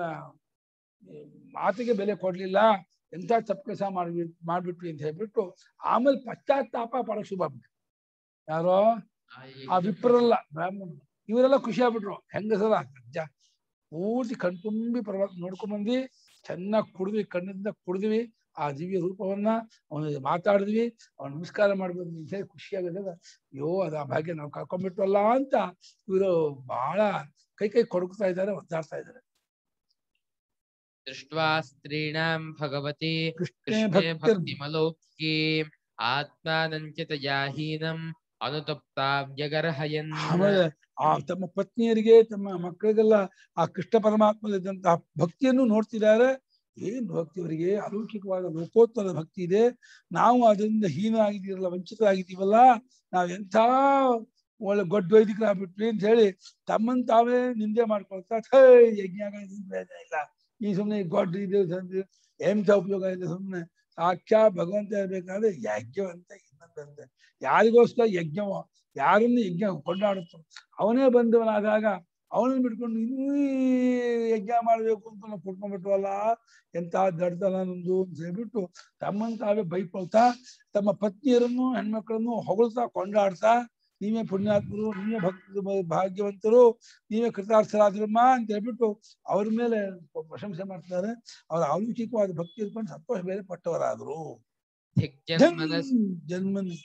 ಮಾತಿಗೆ ಬೆಲೆ ಕೊಡ್ಲಿಲ್ಲ ಎಂಥ ತಪ್ಪು ಕೆಲಸ ಮಾಡ್ಬಿ ಮಾಡ್ಬಿಟ್ವಿ ಅಂತ ಹೇಳ್ಬಿಟ್ಟು ಆಮೇಲೆ ಪಶ್ಚಾತ್ತಾಪ ಪಡೋ ಶುಭ ಯಾರೋ ಆ ವಿಪ್ರಲ್ಲ ಬ್ರಾಹ್ಮಣರು ಇವರೆಲ್ಲ ಖುಷಿ ಆಗ್ಬಿಟ್ರು ಹೆಂಗಸರ ಅಜ್ಜ ಪೂರ್ತಿ ಕಣ್ತುಂಬಿ ಪರ್ವತ ನೋಡ್ಕೊಂಡ್ ಬಂದ್ವಿ ಚೆನ್ನಾಗಿ ಕುಡಿದ್ವಿ ಕಣ್ಣಿಂದ ಕುಡಿದ್ವಿ ಆ ದಿವ್ಯ ರೂಪವನ್ನ ಅವನ ಮಾತಾಡಿದ್ವಿ ಅವನ ನಮಸ್ಕಾರ ಮಾಡ್ಬೋದು ಅಂತ ಹೇಳಿ ಖುಷಿಯಾಗಿದ್ದಾಗ ಅಯ್ಯೋ ಅದ ಆ ಭಾಗ್ಯ ನಾವು ಕಳ್ಕೊಂಡ್ಬಿಟ್ವಲ್ಲ ಅಂತ ಇವರು ಬಹಳ ಕೈ ಕೈ ಕೊಡುಕ್ತಾ ಇದ್ದಾರೆ ಒದ್ದಾಡ್ತಾ ಇದ್ದಾರೆ दृष्ट्वा स्त्रीणां भगवती ಕೃಷ್ಣೇ कृष्णे ಭಕ್ತಿರ್ भक्तिमलौकिकीम् आत्मानं च तया हीनम् अनुतप्तां व्यगर्हयन् ಆಮೇಲೆ ಆ ತಮ್ಮ ಪತ್ನಿಯರಿಗೆ ತಮ್ಮ ಮಕ್ಕಳಿಗೆಲ್ಲ ಆ ಕೃಷ್ಣ ಪರಮಾತ್ಮದಂತಹ ಭಕ್ತಿಯನ್ನು ನೋಡ್ತಿದ್ದಾರೆ ಏನ್ ಭಕ್ತಿ ಅವರಿಗೆ ಅಲೌಕಿಕವಾದ ಲೋಕೋತ್ತರದ ಭಕ್ತಿ ಇದೆ ನಾವು ಅದರಿಂದ ಹೀನ ಆಗಿದ್ದೀರಲ್ಲ ವಂಚಿತರಾಗಿದ್ದೀವಲ್ಲ ನಾವ್ ಎಂಥ ಒಳ್ಳೆ ಗೊಡ್ಡ ವೈದಿಕರಾಗ್ಬಿಟ್ವಿ ಅಂತ ಹೇಳಿ ತಮ್ಮನ್ ತಾವೇ ನಿಂದೆ ಮಾಡ್ಕೊಳ್ತಾ ಛೇ ಯಜ್ಞಾಗ ಏನ್ ಪ್ರಯೋಜನ ಇಲ್ಲ ಈ ಸುಮ್ನೆ ಈ ಗೊಡ್ಡ ಇದು ತಂದು ಎಂಥ ಉಪಯೋಗ ಇಲ್ಲ ಸುಮ್ನೆ ಸಾಕ್ಷಾ ಭಗವಂತ ಇರ್ಬೇಕಾದ್ರೆ ಯಜ್ಞವಂತ ಇನ್ನೊಂದಂತೆ ಯಾರಿಗೋಸ್ಕರ ಯಜ್ಞವೋ ಯಾರನ್ನು ಯಜ್ಞ ಕೊಂಡಾಡುತ್ತೋ ಅವನೇ ಬಂದವನಾದಾಗ ಅವನನ್ನು ಬಿಟ್ಕೊಂಡು ಇನ್ನೂ ಈ ಯಜ್ಞ ಮಾಡ್ಬೇಕು ಅಂತ ನಾವು ಕೊಟ್ಕೊಂಡ್ಬಿಟ್ವಲ್ಲ ಎಂತ ದಡ್ತನ ನಮ್ದು ಅಂತ ಹೇಳ್ಬಿಟ್ಟು ತಮ್ಮನ್ ತಾವೇ ಬೈಕೊಳ್ತಾ ತಮ್ಮ ಪತ್ನಿಯರನ್ನು ಹೆಣ್ಮಕ್ಳನ್ನು ಹೊಗಳ್ತಾ ಕೊಂಡಾಡ್ತಾ ನೀವೇ ಪುಣ್ಯಾತ್ಮರು ನೀವೇ ಭಕ್ತ ಭಾಗ್ಯವಂತರು ನೀವೇ ಕೃತಾರ್ಥರಾದ್ರಮ್ಮ ಅಂತ ಹೇಳ್ಬಿಟ್ಟು ಅವ್ರ ಮೇಲೆ ಪ್ರಶಂಸೆ ಮಾಡ್ತಾರೆ ಅವರ ಅಲೌಕಿಕವಾದ ಭಕ್ತಿ ಇರ್ಕೊಂಡು ಸಂತೋಷ ಬೇರೆ ಪಟ್ಟವರಾದ್ರು धिग्जन्मनस् ಜನ್ಮನ್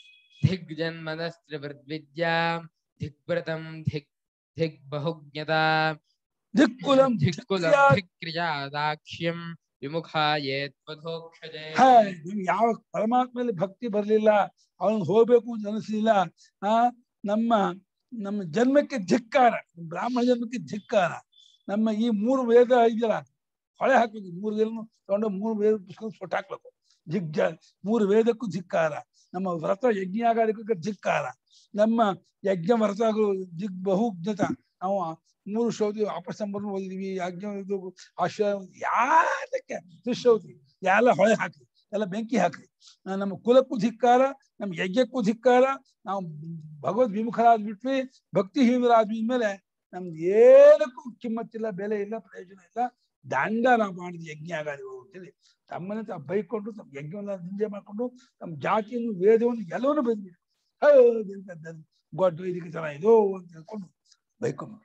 धिग्जन्मनस्त्रिवृद्विद्यां धिग्व्रतं धिक् धिग्बहुज्ञता ದಿಕ್ಕುಲಂ धिक्कुलं धिक्क्रिया- धिक्क्रियादाक्ष्यं विमुखाये त्वधोक्षजे ಹೇ ನಿಮ್ಗೆ ಯಾವ ಪರಮಾತ್ಮಲ್ಲಿ ಭಕ್ತಿ ಬರ್ಲಿಲ್ಲ ಅವನು ಹೋಗ್ಬೇಕು ಅಂತ ಅನಿಸ್ಲಿಲ್ಲ ಆ ನಮ್ಮ ನಮ್ಮ ಜನ್ಮಕ್ಕೆ ಧಿಕ್ಕಾರ ಬ್ರಾಹ್ಮಣ ಜನ್ಮಕ್ಕೆ ಧಿಕ್ಕಾರ ನಮ್ಮ ಈ ಮೂರು ವೇದ ಇದೆಯಲ್ಲ ಹೊಳೆ ಹಾಕ್ಬೇಕು ಮೂರು ವೇದನು ತಗೊಂಡು ಮೂರು ವೇದ ಪುಸ್ತಕ ಸುಟ್ಟು ಹಾಕ್ಬೇಕು ಜಿಗ್ಜ ಮೂರು ವೇದಕ್ಕೂ ಧಿಕ್ಕಾರ ನಮ್ಮ ವ್ರತ ಯಜ್ಞ ಆಗೋದಕ್ಕೆ ಧಿಕ್ಕಾರ ನಮ್ಮ ಯಜ್ಞ ವ್ರತಗಳು ದಿಗ್ ಬಹುಜ್ಞತ ನಾವು ಮೂರು ಶೌತಿ ಅಪಸ್ತಂಭನ ಓದಿದೀವಿ ಯಜ್ಞ ಇದು ಆಶ್ರಯ ಯಾತಕ್ಕೆ ದುಶ್ಶೌತಿ ಎಲ್ಲ ಹೊಳೆ ಹಾಕ್ರಿ ಎಲ್ಲ ಬೆಂಕಿ ಹಾಕ್ರಿ ಆ, ನಮ್ಮ ಕುಲಕ್ಕೂ ಧಿಕ್ಕಾರ ನಮ್ಮ ಯಜ್ಞಕ್ಕೂ ಧಿಕ್ಕಾರ ನಾವು ಭಗವದ್ ವಿಮುಖರಾದ್ಬಿಟ್ವಿ ಭಕ್ತಿಹೀನರಾದ್ವಿ ಮೇಲೆ ನಮ್ದು ಏನಕ್ಕೂ ಕಿಮ್ಮತ್ತಿಲ್ಲ ಬೆಲೆ ಇಲ್ಲ ಪ್ರಯೋಜನ ಇಲ್ಲ ದಂಡ ನಾವು ಮಾಡಿದ ಯಜ್ಞ ಆಗಾದಿಗಳು ಅಂತೇಳಿ ತಮ್ಮನ್ನ ತಾವು ಬೈಕೊಂಡು ತಮ್ಮ ಯಜ್ಞವನ್ನ ನಿಂದೆ ಮಾಡ್ಕೊಂಡು ತಮ್ಮ ಜಾತಿಯನ್ನು ವೇದವನ್ನು ಎಲ್ಲವನ್ನೂ ಬೈದ್ಬಿಟ್ಟು ಹೌದು ಎಂತದ್ದು ಗೊಡ್ಡ ವೈದಿಕತನ ಇದು ಅಂತ ಹೇಳ್ಕೊಂಡು ಬೈಕೊಂಡು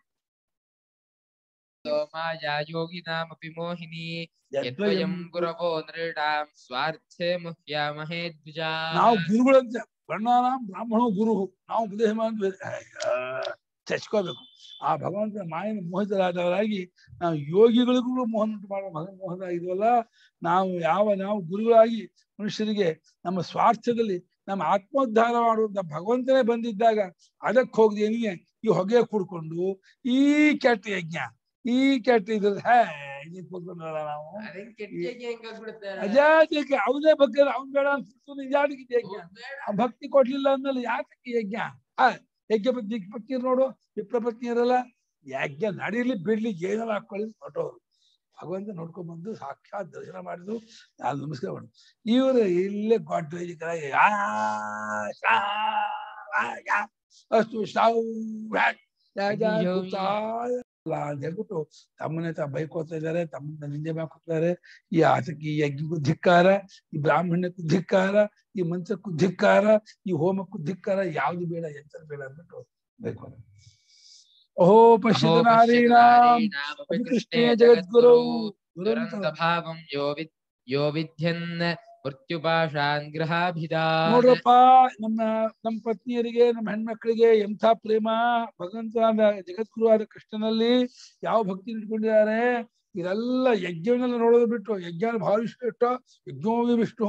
माया योगिनामपि मोहिनी ಯದ್ವಯಂ यद्वयं गुरवो नृणां स्वार्थे मुह्यामहे द्विजा ನಾವು ಗುರುಗಳಂತೆ ವರ್ಣಾನಾಂ ಬ್ರಾಹ್ಮಣೋ ಗುರು ನಾವು ಉಪದೇಶ ಮಾಡಿದ್ವಿ ಅಯ್ಯ, ಚಚ್ಕೋಬೇಕು ಆ ಭಗವಂತನ ಮಾಯನ ಮೋಹಿತರಾದವರಾಗಿ ನಾವು ಯೋಗಿಗಳಿಗೂ ಮೋಹನ ಉಂಟು ಮಾಡುವ ಮಗ- ಮೋಹನಾಗಿದ್ವಲ್ಲ ನಾವು ಯಾವ ನಾವು ಗುರುಗಳಾಗಿ ಮನುಷ್ಯರಿಗೆ ನಮ್ಮ ಸ್ವಾರ್ಥದಲ್ಲಿ ನಮ್ಮ ಆತ್ಮೋದ್ಧಾರ ಮಾಡುವಂತ ಭಗವಂತನೇ ಬಂದಿದ್ದಾಗ ಅದಕ್ಕೆ ಹೋಗ್ದೇನಿಗೆ ಈ ಹೊಗೆ ಕುಡ್ಕೊಂಡು ಈ ಕೆಟ್ಟ ಯಜ್ಞ ಈ ಕೆಟ್ಟ ಇದ್ರ ಹೇ ಇದಕ್ಕೆ ಕೂತ್ಕೊಂಡ್ವಲ್ಲ ನಾವು ಅದಕ್ಕೆ ಕೆಟ್ಟಿಗೆ ಹೆಂಗಾಗ್ಬಿಡುತ್ತೆ ಅಜಾತಿಗೆ ಅವನೇ ಬಗ್ಗೆ ಅವ್ನ್ ಬೇಡ ಅಂತ ನಿಜಾಟಿಗೆ ಯಜ್ಞ ಆ ಭಕ್ತಿ ಕೊಡ್ಲಿಲ್ಲ ಅಂದ್ಮೇಲೆ ಯಾತಕ್ಕೆ ಯಜ್ಞ ಆ ಯಜ್ಞ ಪತ್ನಿ ಪತ್ನಿಯರು ನೋಡು ವಿಪ್ರ ಪತ್ನಿಯರಲ್ಲ ಯಜ್ಞ ನಡೀಲಿ ಬಿಡ್ಲಿ ಏನೆಲ್ಲ ಹಾಕೊಳ್ಳಿ ಹೊಟ್ಟೋರು ಭಗವಂತ ನೋಡ್ಕೊಂಡ್ ಬಂದು ಸಾಕ್ಷಾತ್ ದರ್ಶನ ಮಾಡಿದ್ರು ನಾನು ನಮಸ್ಕಾರ ಮಾಡು ಇವರು ಇಲ್ಲೇ ಗೊಡ್ಡ ವೈದಿಕರಾಗಿ ಆ, ಶಾ, ಆ, ಯಾ, ಅಷ್ಟು ಶಾವು ಹ್ಯಾಕ್, ಯಾಜ, ಅಯ್ಯೋ. ಕೂತಾ ಇಲ್ಲ ಅಂತ ಹೇಳ್ಬಿಟ್ಟು ತಮ್ಮನೆ ತಾ ಬೈಕೋತಾ ಇದ್ದಾರೆ ತಮ್ಮನ್ನ ನಿಂದೆ ಮಾಡ್ಕೊತಾರೆ ಈ ಆತಕ್ಕೆ ಈ ಯಜ್ಞಕ್ಕೂ ಧಿಕ್ಕಾರ ಈ ಬ್ರಾಹ್ಮಣ್ಯಕ್ಕೂ ಧಿಕ್ಕಾರ ಈ ಮಂತ್ರಕ್ಕೂ ಧಿಕ್ಕಾರ ಈ ಹೋಮಕ್ಕೂ ಧಿಕ್ಕಾರ ಯಾವ್ದು ಬೇಡ ಎಂತ ಬೇಡ ಅಂದ್ಬಿಟ್ಟು ಬೈಕೋತಾರೆ ಓಹೋ ಪಶ್ಯತ ನಾರೀಣಾಂ ಕೃಷ್ಣೇ ಜಗದ್ಗುರು ದುರಂತ ದುರಂತ ಭಾವಂ ಯೋ ವಿದ್ ಯೋ ವಿದ್ಯನ್ ಮೃತ್ಯುಪಾಶಾನ್ ಗೃಹಾಭಿದಾ ನೋಡ್ರಪ್ಪ ನಮ್ಮ ನಮ್ಮ ಪತ್ನಿಯರಿಗೆ ನಮ್ಮ ಹೆಣ್ಮಕ್ಳಿಗೆ ಎಂಥ ಪ್ರೇಮ ಭಗವಂತನಾದ ಜಗದ್ಗುರುವಾದ ಕೃಷ್ಣನಲ್ಲಿ ಯಾವ ಭಕ್ತಿ ಇಟ್ಕೊಂಡಿದ್ದಾರೆ ಇದೆಲ್ಲ ಯಜ್ಞವನ್ನೆಲ್ಲ ನೋಡೋದು ಬಿಟ್ಟು ಯಜ್ಞ ಭಾಳ ಇಷ್ಟ ಇಷ್ಟ ಯಜ್ಞೋಗಿ ವಿಷ್ಣು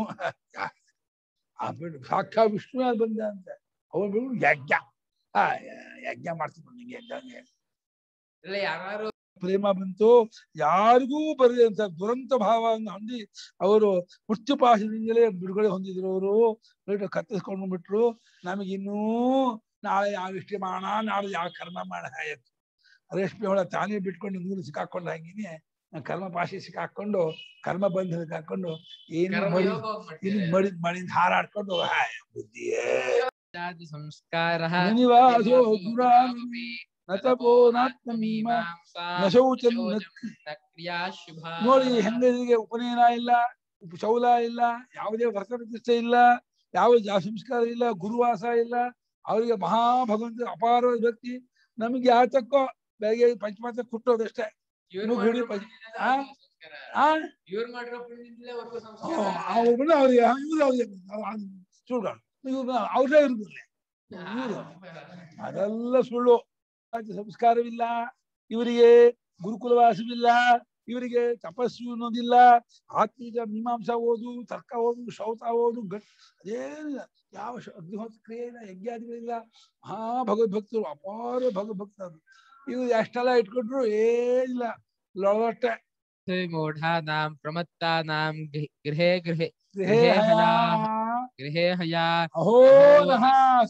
ಆ ಬಿಟ್ಟು ಸಾಕ್ಷಾ ವಿಷ್ಣು ಅದು ಬಂದ ಅಂತ ಅವ್ರು ಬಿಟ್ಟು ಯಜ್ಞ ಆ ಯಜ್ಞ ಮಾಡ್ತೀನಿ ನಿಂಗೆ ಯಜ್ಞ ಇಲ್ಲ ಯಾರು ಪ್ರೇಮ ಬಂತು ಯಾರಿಗೂ ಬರದೆ ಅಂತ ದುರಂತ ಭಾವವನ್ನು ಹೊಂದಿ ಅವರು ಮೃತ್ಯುಪಾಶದಿಂದಲೇ ಬಿಡುಗಡೆ ಹೊಂದಿದ್ರು ಅವರು ಕತ್ತಿಸ್ಕೊಂಡು ಬಿಟ್ರು ನಮಗಿನ್ನೂ ನಾಳೆ ಯಾವ ಇಷ್ಟೇ ಮಾಡೋಣ ನಾಳೆ ಯಾವ ಕರ್ಮ ಮಾಡ ಆಯ್ತು ರೇಷ್ಮೆ ಹೊಳ ತಾನೇ ಬಿಟ್ಕೊಂಡು ನೂರು ಸಿಕ್ಕಾಕೊಂಡು ಹಂಗಿನಿ ಕರ್ಮ ಪಾಶಿ ಸಿಕ್ಕಾಕೊಂಡು ಕರ್ಮ ಬಂಧನಕ್ಕೆ ಹಾಕೊಂಡು ಏನು ಮಡಿ ಇನ್ನು ಮಡಿ ಮಡಿಂದ ಹಾರಾಡ್ಕೊಂಡು ಹಾಯ್ ಬುದ್ಧಿಯೇ ಸಂಸ್ಕಾರಃ ಮುನಿವಾಸೋ ದುರಾಮಿ ನತಪೋ ನಾತ್ಮೀಮ ನ ಶೌಚಂ ನ ಕ್ರಿಯಾ ಶುಭ ನೋಡಿ ಹೆಂಗರಿಗೆ ಉಪನಯನ ಇಲ್ಲ ಉಪ- ಶೌಲ ಇಲ್ಲ ಯಾವುದೇ ವ್ರತ ಪ್ರತಿಷ್ಠೆ ಇಲ್ಲ ಯಾವ ಜಾ- ಸಂಸ್ಕಾರ ಇಲ್ಲ ಗುರುವಾಸ ಇಲ್ಲ ಅವರಿಗೆ ಮಹಾ ಭಗವಂತ ಅಪಾರವಾದ ಭಕ್ತಿ ನಮಗೆ ಯಾತಕ್ಕೋ ಬೆಳಗ್ಗೆ ಪಂಚಮಾತ ಕುಟ್ಟೋದಷ್ಟೇ ಇವ್ರು ಇನ್ನು ಗುಡಿ ಮಾಡಿರೋ ಪಂಚ- ಪುಣ್ಯದಿಂದ ಆ? ಅವ್ರಿಗೆ ಸಂಸ್ಕಾರ. ಆ ಇವ್ರು ಮಾಡಿರೋ ಪುಣ್ಯದಿಂದಲೇ ಅವ್ರಿಗೂ ಆ, ಸಂಸ್ಕಾರ ಅವ್ರನ್ನ ಅವ್ರಿಗೆ ಇವ್ರು ಅವ್ರಿಗೆ ಸುಳ್ಳು ಇವ್ರು ಅವ್ರೇ ಇರುದಿಲ್ಲ ಇವ್ರು ಅದೆಲ್ಲ ಸುಳ್ಳು ಅದು ಸಂಸ್ಕಾರವಿಲ್ಲ ಇವರಿಗೆ ಗುರುಕುಲವಾಸವಿಲ್ಲ ಇವರಿಗೆ ತಪಸ್ಸು ಅನ್ನೋದಿಲ್ಲ ಆತ್ಮೀಯ ಮೀಮಾಂಸಾ ಓದು ತರ್ಕ ಓದು ಶೌತ ಓದು ಗಟ್ ಅದೇನಿಲ್ಲ ಯಾವ ಶ- ಅಗ್ನಿಹೋತ್ರ ಕ್ರಿಯೆ ಇಲ್ಲ ಯಜ್ಞಾದಿಗಳಿಲ್ಲ ಮಹಾ ಭಗವದ್ಭಕ್ತರು ಅಪಾರ ಭಗವದ್ಭಕ್ತರು ಇವ್ರು ಎಷ್ಟೆಲ್ಲ ಇಟ್ಕೊಂಡ್ರು ಏನಿಲ್ಲ ಲೊಳಗಟ್ಟೆ ಮೂಢಾನಾಂ ಪ್ರಮತ್ತಾನಾಂ ಗೃಹೆ ಗೃಹೇ ಗೃಹೆ ಗೃಹೇ ಗೃಹೇ ಹಯಾ ಗೃಹೇ ಹಯಾ ಅಹೋ ನಃ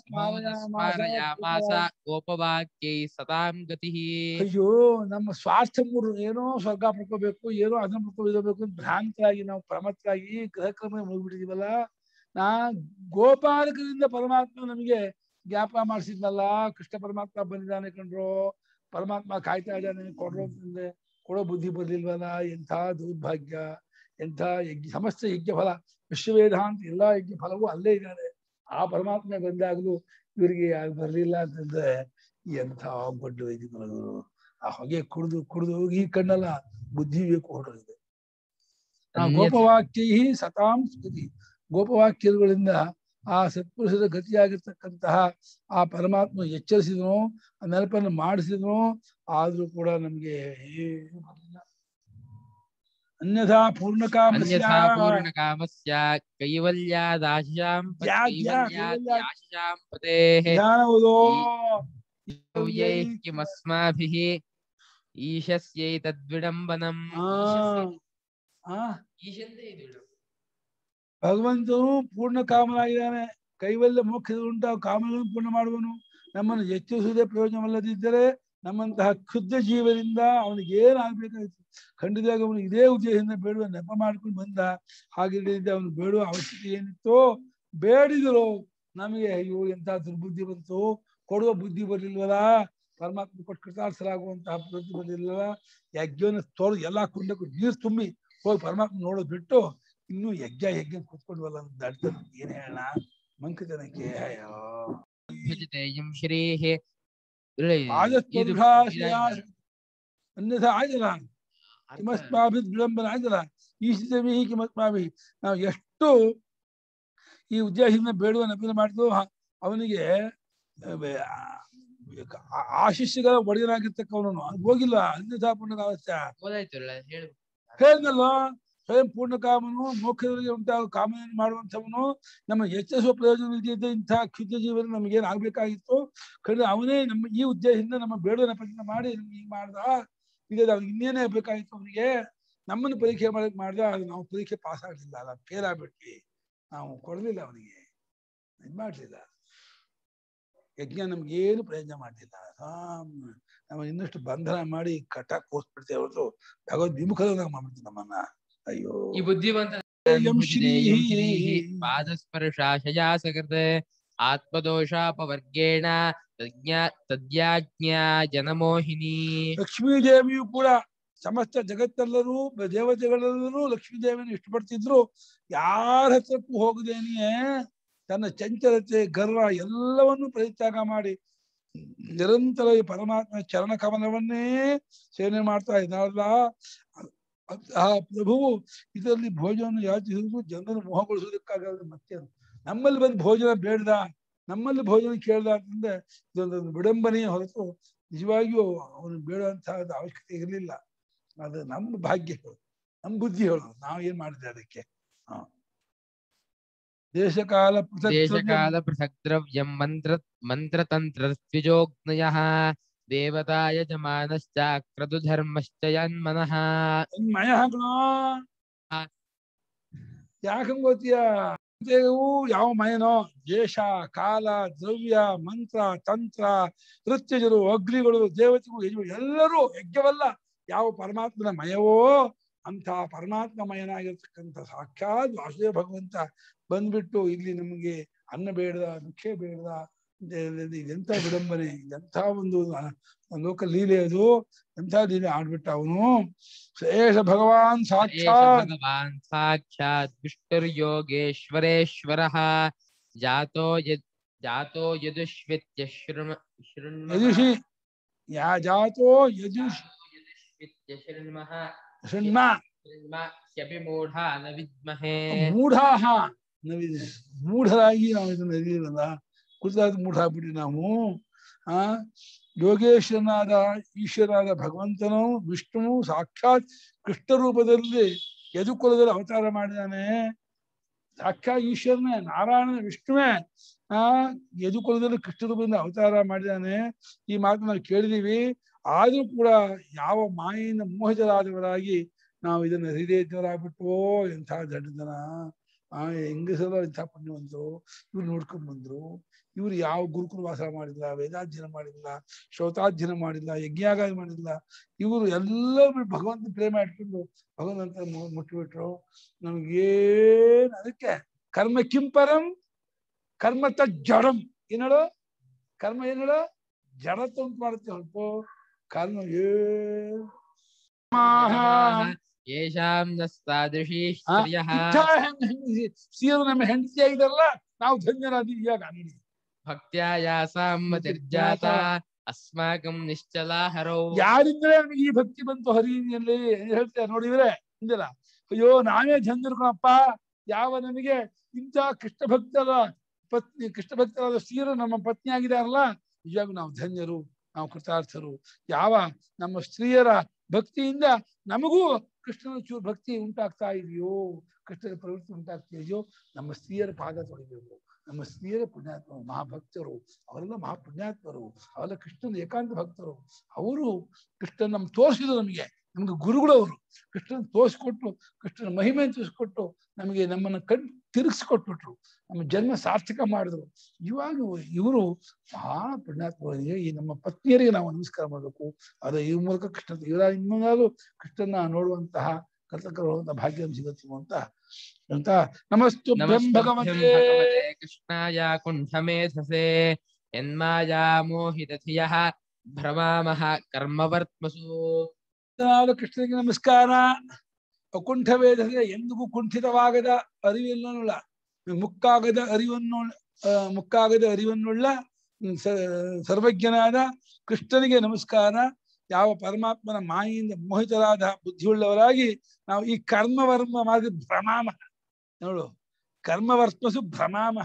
ಸ್ಮಾರಯಾಮಾಸ ಗೋಪವಾಕ್ಯೈ ಸತಾಂ ಗತಿಃ ಅಯ್ಯೋ ನಮ್ಮ ಸ್ವಾರ್ಥ ಮೂರು ಏನೋ ಸ್ವರ್ಗ ಪಡ್ಕೋಬೇಕು ಏನೋ ಅದನ್ನ ಪಡ್ಕೋಬೇಕು ಅಂತ ಭ್ರಾಂತರಾಗಿ ನಾವು ಪ್ರಮತ್ತರಾಗಿ ಗೃಹಕರ್ಮ ಮುಗಿಬಿಟ್ಟಿದೀವಲ್ಲ ನಾ ಗೋಪಾಲಕರಿಂದ ಪರಮಾತ್ಮ ನಮಗೆ ಜ್ಞಾಪಕ ಮಾಡಿಸಿದ್ನಲ್ಲ ಕೃಷ್ಣ ಪರಮಾತ್ಮ ಬಂದಿದ್ದಾನೆ ಕಂಡ್ರು ಪರಮಾತ್ಮ ಕಾಯ್ತಾ ಇದ್ದಾನೆ ಕೊಡ್ರು ಅಂತಂದ್ರೆ ಕೊಡೋ ಬುದ್ಧಿ ಬರ್ಲಿಲ್ವಲ್ಲ ಎಂಥ ದೌರ್ಭಾಗ್ಯ ಎಂಥ ಯಜ್ಞ ಸಮಸ್ತ ಯಜ್ಞ ಫಲ ವಿಶ್ವವೇದಾಂತ ಎಲ್ಲಾ ಯಜ್ಞ ಫಲವೂ ಅಲ್ಲೇ ಇದ್ದಾರೆ ಆ ಪರಮಾತ್ಮ ಬಂದಾಗಲೂ ಇವರಿಗೆ ಯಾರು ಬರ್ಲಿಲ್ಲ ಅಂತಂದ್ರೆ ಎಂಥ ದೊಡ್ಡ ವೈದಿಕರು ಆ ಹೊಗೆ ಕುಡಿದು ಕುಡಿದು ಈ ಕಣ್ಣಲ್ಲ ಬುದ್ಧಿ ಬೇಕು ಹೊರಟಿದೆ ಆ ಅನ್ಯಥಾ- ಗೋಪವಾಕ್ಯ ಸತಾಂ ಸ್ಮೃತಿ ಗೋಪವಾಕ್ಯಗಳಿಂದ ಆ ಸತ್ಪುರುಷರ ಗತಿಯಾಗಿರ್ತಕ್ಕಂತಹ ಆ ಪರಮಾತ್ಮ ಎಚ್ಚರಿಸಿದನು ಆ ನೆನಪನ್ನು ಮಾಡಿಸಿದನು ಆದ್ರೂ ಕೂಡ ನಮ್ಗೆ ಏನು ಬರ್ಲಿಲ್ಲ. ಅನ್ಯಥಾ ಪೂರ್ಣಕಾಮಸ್ಯ ಅನ್ಯಥಾ ಪೂರ್ಣಕಾಮಸ್ಯ ಕೈವಲ್ಯಾದಾಶಿಷಾಂ ಪ- ಯಾ- ಯಾ- ಕೈವಲ್ಯಾದಾಶಿಷಾಂ ಪತೇಃ ಧ್ಯಾನವುದೋ ಯೌಯೈಃ ಕಿಮಸ್ಮಾಭಿಃ ಈಶಸ್ಯೈತದ್ವಿಡಂಬನಂ ಆ, ಆ ಈಶಂತೆ ಇದು ವಿಡಂಬನ. ಭಗವಂತನು ಪೂರ್ಣ ಕಾಮನಾಗಿದ್ದಾನೆ ಕೈವಲ್ಯ ಮೋಕ್ಷದ ಉಂಟು ಆ ಕಾಮಗಳನ್ನು ಪೂರ್ಣ ಮಾಡುವನು ನಮ್ಮನ್ನು ಎಚ್ಚರಿಸುವುದೇ ಪ್ರಯೋಜನವಲ್ಲದಿದ್ದರೆ ನಮ್ಮಂತಹ ಕ್ಷುದ್ಧ ಜೀವದಿಂದ ಅವನಿಗೆ ಏನಾಗಬೇಕಾಗಿತ್ತು ಖಂಡಿತವಾಗಿ ಅವನು ಇದೇ ಉದ್ದೇಶದಿಂದ ಬೇಡುವ ನೆಪ ಮಾಡ್ಕೊಂಡು ಬಂದ ಹಾಗಿದ್ದರಿಂದ ಅವನು ಬೇಡುವ ಅವಶ್ಯಕತೆ ಏನಿತ್ತು ಬೇಡಿದರು ನಮಗೆ ಅಯ್ಯೋ ಎಂತ ದುರ್ಬುದ್ಧಿ ಬಂತು ಕೊಡುವ ಬುದ್ಧಿ ಬರ್ಲಿಲ್ವಲ್ಲ ಪರಮಾತ್ಮ ಕೊಟ್ಟು ಕೃತಾರ್ಥರಾಗುವಂತಹ ಬುದ್ಧಿ ಬರ್ಲಿಲ್ವಲ್ಲ ಯಜ್ಞವನ್ನು ತೋರು ಎಲ್ಲಾ ಕುಂಡಕ್ಕೂ ನೀರು ತುಂಬಿ ಹೋಗಿ ಪರಮಾತ್ಮ ನೋಡೋದು ಬಿಟ್ಟು ಇನ್ನು ಯಜ್ಞ ಯಜ್ಞ ಕೂತ್ಕೊಂಡ್ವಲ್ಲ ಅಂತ ದಡ್ಡ ಏನ್ ಹೇಳೋಣ ಮಂಕತನಕ್ಕೆ ಅಯ್ಯೋ ಭಜತೇಯಂ ಶ್ರೀಃ ಇಲ್ಲಿ ಇದು- ಆಜಸ್ಪರ್ಧಾಶಯ ಅನ್ಯಥಾ ಆಯ್ತಲ್ಲ ಅರ್ಥ- ಕಿಮಸ್ಮಾಭಿ ವಿಳಂಬನ ಆಯ್ತಲ್ಲ ಈ ಸ್ಥಿತಿ ಕಿಮಸ್ಮಾಭಿ ನಾವು ಎಷ್ಟು ಈ ಉದ್ದೇಶದಿಂದ ಬೇಡುವ ನೆಪನ ಮಾಡಿದ್ವು ಹ- ಅವನಿಗೆ ಆ, ಬೆ- ಆ, ಆ- ಆಶಿಸ್ಸುಗಳ ಒಡೆಯನಾಗಿರ್ತಕ್ಕವನು ಅದು ಹೋಗಿಲ್ಲ ಅನ್ಯಥಾ ಪುಣ್ಯಕಾವಸ್ಯ ಓದಾಯ್ತಲ್ಲ ಹೇಳು ಹೇಳಿದ್ನಲ್ಲ ಸ್ವಯಂ ಪೂರ್ಣ ಕಾಮನು ಮೋಕ್ಷದಲ್ಲಿ ಉಂಟಾಗುವ ಕಾಮನೆಯನ್ನು ಮಾಡುವಂಥವನು ನಮ್ಮ ಎಚ್ಚರಿಸುವ ಪ್ರಯೋಜನ ಇಲ್ಲದೆ ಇಂತಹ ಕ್ಷುದ್ಧ ಜೀವನ ನಮಗೇನು ಆಗ್ಬೇಕಾಗಿತ್ತು ಖಂಡಿತ ಅವನೇ ನಮ್ಮ ಈ ಉದ್ದೇಶದಿಂದ ನಮ್ಮ ಬೇಡನ ಪ್ರಯತ್ನ ಮಾಡಿ ನಮ್ಗೆ ಹಿಂಗ್ ಮಾಡ್ದ ಈಗ ಅವ್ನಿಗೆ ಇನ್ನೇನೇ ಬೇಕಾಗಿತ್ತು ಅವನಿಗೆ ನಮ್ಮನ್ನು ಪರೀಕ್ಷೆ ಮಾಡಕ್ ಮಾಡ್ದ ಅದು ನಾವು ಪರೀಕ್ಷೆ ಪಾಸ್ ಆಗ್ಲಿಲ್ಲ ಅಲ್ಲ ಫೇಲ್ ಆಗ್ಬಿಟ್ವಿ ನಾವು ಕೊಡ್ಲಿಲ್ಲ ಅವನಿಗೆ ಇದ್ ಮಾಡ್ಲಿಲ್ಲ ಯಜ್ಞ ನಮ್ಗೇನು ಪ್ರಯೋಜನ ಮಾಡ್ಲಿಲ್ಲ ಆಮ್, ನಮ್ಮ ಇನ್ನಷ್ಟು ಬಂಧನ ಮಾಡಿ ಕಟ್ಟ ಕೋಸ್ಬಿಡ್ತೇವೆ ಹೊರತು ಭಗವದ್ ವಿಮುಖದಾಗ ಮಾಡ್ಬಿಡ್ತೀವಿ ನಮ್ಮನ್ನ ಅಯ್ಯೋ ಈ ಬುದ್ಧಿವಂತ ಯಂ ಶ್ರೀಃ. ಪಾದಸ್ಪರ್ಶಾಶಯಾ ಸಕೃತ್ ಆತ್ಮದೋಷಾಪವರ್ಗೇಣ ತಜ್ಞಾ ತದ್ಯಾಜ್ಞಾ ಜನಮೋಹಿನಿ ಲಕ್ಷ್ಮೀ ದೇವಿಯು ಕೂಡ ಸಮಸ್ತ ಜಗತ್ತೆಲ್ಲರೂ ಬ- ದೇವತೆಗಳೆಲ್ಲರೂ ಲಕ್ಷ್ಮೀ ದೇವಿಯನ್ನು ಇಷ್ಟಪಡ್ತಿದ್ರು ಯಾರ ಹತ್ರಕ್ಕೂ ಹೋಗದೇನೆಯೇ ತನ್ನ ಚಂಚಲತೆ ಗರ್ವ ಎಲ್ಲವನ್ನೂ ಪರಿತ್ಯಾಗ ಮಾಡಿ ನಿರಂತರ ಈ ಪರಮಾತ್ಮ ಚರಣ ಕಮಲವನ್ನೇ ಸೇವನೆ ಮಾಡ್ತಾ ಇದ್ದಾರಲ್ಲ ಆ ಪ್ರಭುವು ಇದರಲ್ಲಿ ಭೋಜನ ಯಾಚಿಸುವುದು ಜನರನ್ನು ಮೋಹಗೊಳಿಸುವುದಕ್ಕಾಗಲ್ಲ ಮತ್ತೆ ನಮ್ಮಲ್ಲಿ ಬಂದು ಭೋಜನ ಬೇಡ್ದ ನಮ್ಮಲ್ಲಿ ಭೋಜನ ಕೇಳ್ದ ಅಂತಂದ್ರೆ ಇದೊಂದು ವಿಡಂಬನೆಯ ಹೊರತು ನಿಜವಾಗಿಯೂ ಅವನು ಬೇಡುವಂತಹ ಅವಶ್ಯಕತೆ ಇರಲಿಲ್ಲ ಅದು ನಮ್ಮ ಭಾಗ್ಯಗಳು ನಮ್ಮ ಬುದ್ಧಿಗಳು ನಾವು ಏನ್ ಮಾಡಿದ್ದೆ ಅದಕ್ಕೆ ಹ ದೇಶಕಾಲ ಪೃಥಕ್ ದೇಶಕಾಲ ಪೃಥಕ್ ದ್ರವ್ಯಂ ಮಂತ್ರ ಮಂತ್ರತಂತ್ರ ದ್ವಿಜೋಗ್ನಯ ದೇವತಾಯ ಜಮಾನಶ್ಚ ಕ್ರತು ಧರ್ಮಶ್ಚ ಯನ್ಮನಃ ಮಯ ಹಾಕಣೋ ಆ. ಯಾಕಂಗ್ ಗೊತ್ತೀಯ ದೇವು ಯಾವ ಮಯನೋ ದೇಶ ಕಾಲ ದ್ರವ್ಯ ಮಂತ್ರ ತಂತ್ರ ನೃತ್ಯಜರು ಅಗ್ನಿಗಳು ದೇವತೆಗಳು ಯಜಮಾನರು ಎಲ್ಲರೂ ಯಜ್ಞವಲ್ಲ ಯಾವ ಪರಮಾತ್ಮನ ಮಯವೋ ಅಂತ ಪರಮಾತ್ಮ ಮಯನಾಗಿರ್ತಕ್ಕಂಥ ಸಾಕ್ಷಾತ್ ವಾಸುದೇವ ಭಗವಂತ ಬಂದ್ಬಿಟ್ಟು ಇಲ್ಲಿ ನಮಗೆ ಅನ್ನ ಬೇಡದ ಭಿಕ್ಷೆ ಬೇಡದ ಇದ್- ಇದೆಂತ ವಿಡಂಬನೆ ಇದೆಂಥ ಒಂದು ಆ- ಲೋಕ ಲೀಲೆ ಅದು ಎಂಥ ಲೀಲೆ ಆಡ್ಬಿಟ್ಟ ಅವನು ಏಷ ಭಗವಾನ್ ಏಷ ಸಾಕ್ಷಾತ್ ಭಗವಾನ್ ಸಾಕ್ಷಾತ್ ವಿಷ್ಣುರ್ಯೋಗೇಶ್ವರೇಶ್ವರಃ ಜಾತೋ ಯದ್ ಜಾತೋ ಯದುಷ್ವಿತ್ಯ ಶೃಣ ಶೃಣ್ಮಃ ಯಜುಷಿ ಯಾ ಜಾತೋ ಯಜುಷ್ ಯದುಷ್ವಿತ್ಯ ಶೃಣ್ಮಃ ಶೃಣ್ಮ ಶೃಣ್ಮ ಹ್ಯಪಿ ಮೂಢ ನ ವಿದ್ಮಹೇ ಮೂಢಾಹ ನಾವಿದ್ ಮೂಢರಾಗಿ ನಾವು ಇದನ್ನ ಅರಿಯಲ್ಲ ಕುರಿತಾದ ಮೂಢ ಆಗ್ಬಿಟ್ಟಿ ನಾವು ಆ ಯೋಗೇಶ್ವರನಾದ ಈಶ್ವರನಾದ ಭಗವಂತನು ವಿಷ್ಣು ಸಾಕ್ಷಾತ್ ಕೃಷ್ಣ ರೂಪದಲ್ಲಿ ಯದುಕುಲದಲ್ಲಿ ಅವತಾರ ಮಾಡಿದಾನೆ ಸಾಕ್ಷಾತ್ ಈಶ್ವರನೇ ನಾರಾಯಣನ ವಿಷ್ಣುವೇ ಆ ಯದುಕುಲದಲ್ಲಿ ಕೃಷ್ಣ ರೂಪದಿಂದ ಅವತಾರ ಮಾಡಿದಾನೆ ಈ ಮಾತು ನಾವು ಕೇಳಿದೀವಿ ಆದ್ರೂ ಕೂಡ ಯಾವ ಮಾಯಿಂದ ಮೋಹಜರಾದವರಾಗಿ ನಾವು ಇದನ್ನ ಹೃದಯದವರಾಗ್ಬಿಟ್ವೋ ಎಂಥ ದಡ್ಡತನ ಆ ಹೆಂಗಸರು ಇಂಥ ಪುಣ್ಯವಂತರು ಇವ್ರು ನೋಡ್ಕೊಂಡ್ ಬಂದ್ರು ಇವ್ರು ಯಾವ ಗುರುಕುಲ ವಾಸ ಮಾಡಿಲ್ಲ ವೇದಾಧ್ಯಯನ ಮಾಡಿಲ್ಲ ಶ್ರೋತಾಧ್ಯಯನ ಮಾಡಿಲ್ಲ ಯಜ್ಞಾಗ ಮಾಡಿಲ್ಲ ಇವರು ಎಲ್ಲರೂ ಬಿಟ್ಟು ಭಗವಂತ ಪ್ರೇಮ ಇಟ್ಕೊಂಡು ಭಗವಂತ ಮು- ಮುಟ್ಟಿಬಿಟ್ರು ನಮ್ಗೇನ್ ಅದಕ್ಕೆ ಕರ್ಮ ಕಿಂಪರಂ ಕರ್ಮ ತ ಜಡಂ ಏನೇಳು ಕರ್ಮ ಏನೇಳು ಜಡತ ಉಂಟು ಮಾಡುತ್ತೆ ಹೊರತು ಕರ್ಮ ಏ ಯೇಷಾಂ ನ ತಾದೃಶೀ ಆ, ಸ್ತ್ರಿಯಃ ಇಂಥ ಹೆಂಗ್ ಹೆಂಗ್ ಸೀರು ನಮ್ಮ ಹೆಂಡತಿ ಆಗಿದಾರಲ್ಲ ನಾವು ಧನ್ಯರಾದಿ ಈಗ ನೋಡಿ ಭಕ್ತ್ಯಾ ಯಾಸಾಂ ಮತಿರ್ಜಾತ ಅಸ್ಮಾಕಂ ನಿಶ್ಚಲಾ ಹರೌ ಯಾರಿಂದ್ರೆ ನಮಗೆ ಈ ಭಕ್ತಿ ಬಂತು ಹರಿಯಲ್ಲಿ ಹೇಳ್ತಾರೆ ನೋಡಿದ್ರೆ ಹಿಂದಿಲ್ಲ ಅಯ್ಯೋ ನಾವೇ ಧನ್ಯರು ಕಣಪ್ಪ ಯಾವ ನಮಗೆ ಇಂಥ ಕೃಷ್ಣ ಭಕ್ತರ ಪತ್ನಿ ಕೃಷ್ಣ ಭಕ್ತರಾದ ಸ್ತ್ರೀಯರು ನಮ್ಮ ಪತ್ನಿ ಆಗಿದಾರಲ್ಲ ನಿಜವಾಗೂ ನಾವು ಧನ್ಯರು ನಾವು ಕೃತಾರ್ಥರು ಯಾವ ನಮ್ಮ ಸ್ತ್ರೀಯರ ಭಕ್ತಿಯಿಂದ ನಮಗೂ ಕೃಷ್ಣನ ಚೂರು ಭಕ್ತಿ ಉಂಟಾಗ್ತಾ ಇದೆಯೋ ಕೃಷ್ಣನ ಪ್ರವೃತ್ತಿ ಉಂಟಾಗ್ತಿದೆಯೋ ನಮ್ಮ ಸ್ತ್ರೀಯರ ಪಾದ ತೊಳಿಬೇಕು ನಮ್ಮ ಸ್ತ್ರೀಯರ ಪುಣ್ಯಾತ್ಮರು ಮಹಾಭಕ್ತರು ಅವರೆಲ್ಲ ಮಹಾಪುಣ್ಯಾತ್ಮರು ಅವೆಲ್ಲ ಕೃಷ್ಣನ ಏಕಾಂತ ಭಕ್ತರು ಅವರು ಕೃಷ್ಣನ್ ನಮ್ಗೆ ತೋರಿಸಿದ್ರು ನಮಗೆ ನಮ್ಗೆ ಗುರುಗಳು ಅವರು ಕೃಷ್ಣನ್ ತೋರಿಸ್ಕೊಟ್ಟು ಕೃಷ್ಣನ ಮಹಿಮೆ ತೋರಿಸ್ಕೊಟ್ಟು ನಮಗೆ ನಮ್ಮನ್ನ ಕಣ್ ತಿರುಗಿಸ್ಕೊಟ್ಬಿಟ್ರು ನಮ್ಮ ಜನ್ಮ ಸಾರ್ಥಕ ಮಾಡಿದ್ರು ಇವಾಗ ಇವರು ಮಹಾ ಪುಣ್ಯಾತ್ಮರಿಗೆ ಈ ನಮ್ಮ ಪತ್ನಿಯರಿಗೆ ನಾವು ನಮಸ್ಕಾರ ಮಾಡಬೇಕು ಅದ ಈ ಮೂಲಕ ಕೃಷ್ಣ ಇವರ ಇನ್ನೊಂದಾದ್ರು ಕೃಷ್ಣನ ನೋಡುವಂತಹ ಕರ್ತಕರು ಭಾಗ್ಯ ಸಿಗುತ್ತೆ ಅಂತ ಅಂತ ನಮಸ್ತು ನಮಸ್ತುಭ್ಯಂ ಭಗವತೆ ಭಗವತೆ ಕೃಷ್ಣಾಯ ಕುಂಠಮೇಧಸೆ ಯನ್ಮಾಯಾ ಮೋಹಿತಧಿಯಃ ಭ್ರಮಾಮಃ ಕರ್ಮವರ್ತ್ಮಸು ಆದ ಕೃಷ್ಣನಿಗೆ ನಮಸ್ಕಾರ ಅಕುಂಠ ವೇದದ ಎಂದಿಗೂ ಕುಂಠಿತವಾಗದ ಅರಿವಿಲ್ಲ ಮುಕ್ಕಾಗದ ಅರಿವನ್ನು ಆ, ಮುಕ್ಕಾಗದ ಅರಿವನ್ನುಳ್ಳ ಹ್ಮ್, ಸ- ಸರ್ವಜ್ಞನಾದ ಕೃಷ್ಣನಿಗೆ ನಮಸ್ಕಾರ ಯಾವ ಪರಮಾತ್ಮನ ಮಾಯಿಂದ ಮೋಹಿತರಾದ ಬುದ್ಧಿಯುಳ್ಳವರಾಗಿ ನಾವು ಈ ಕರ್ಮವರ್ಮ ಮಾರ್ಗ ಭ್ರಮಾಮಹ ನೋಡು ಕರ್ಮವರ್ಮಸು ಭ್ರಮಾಮಹ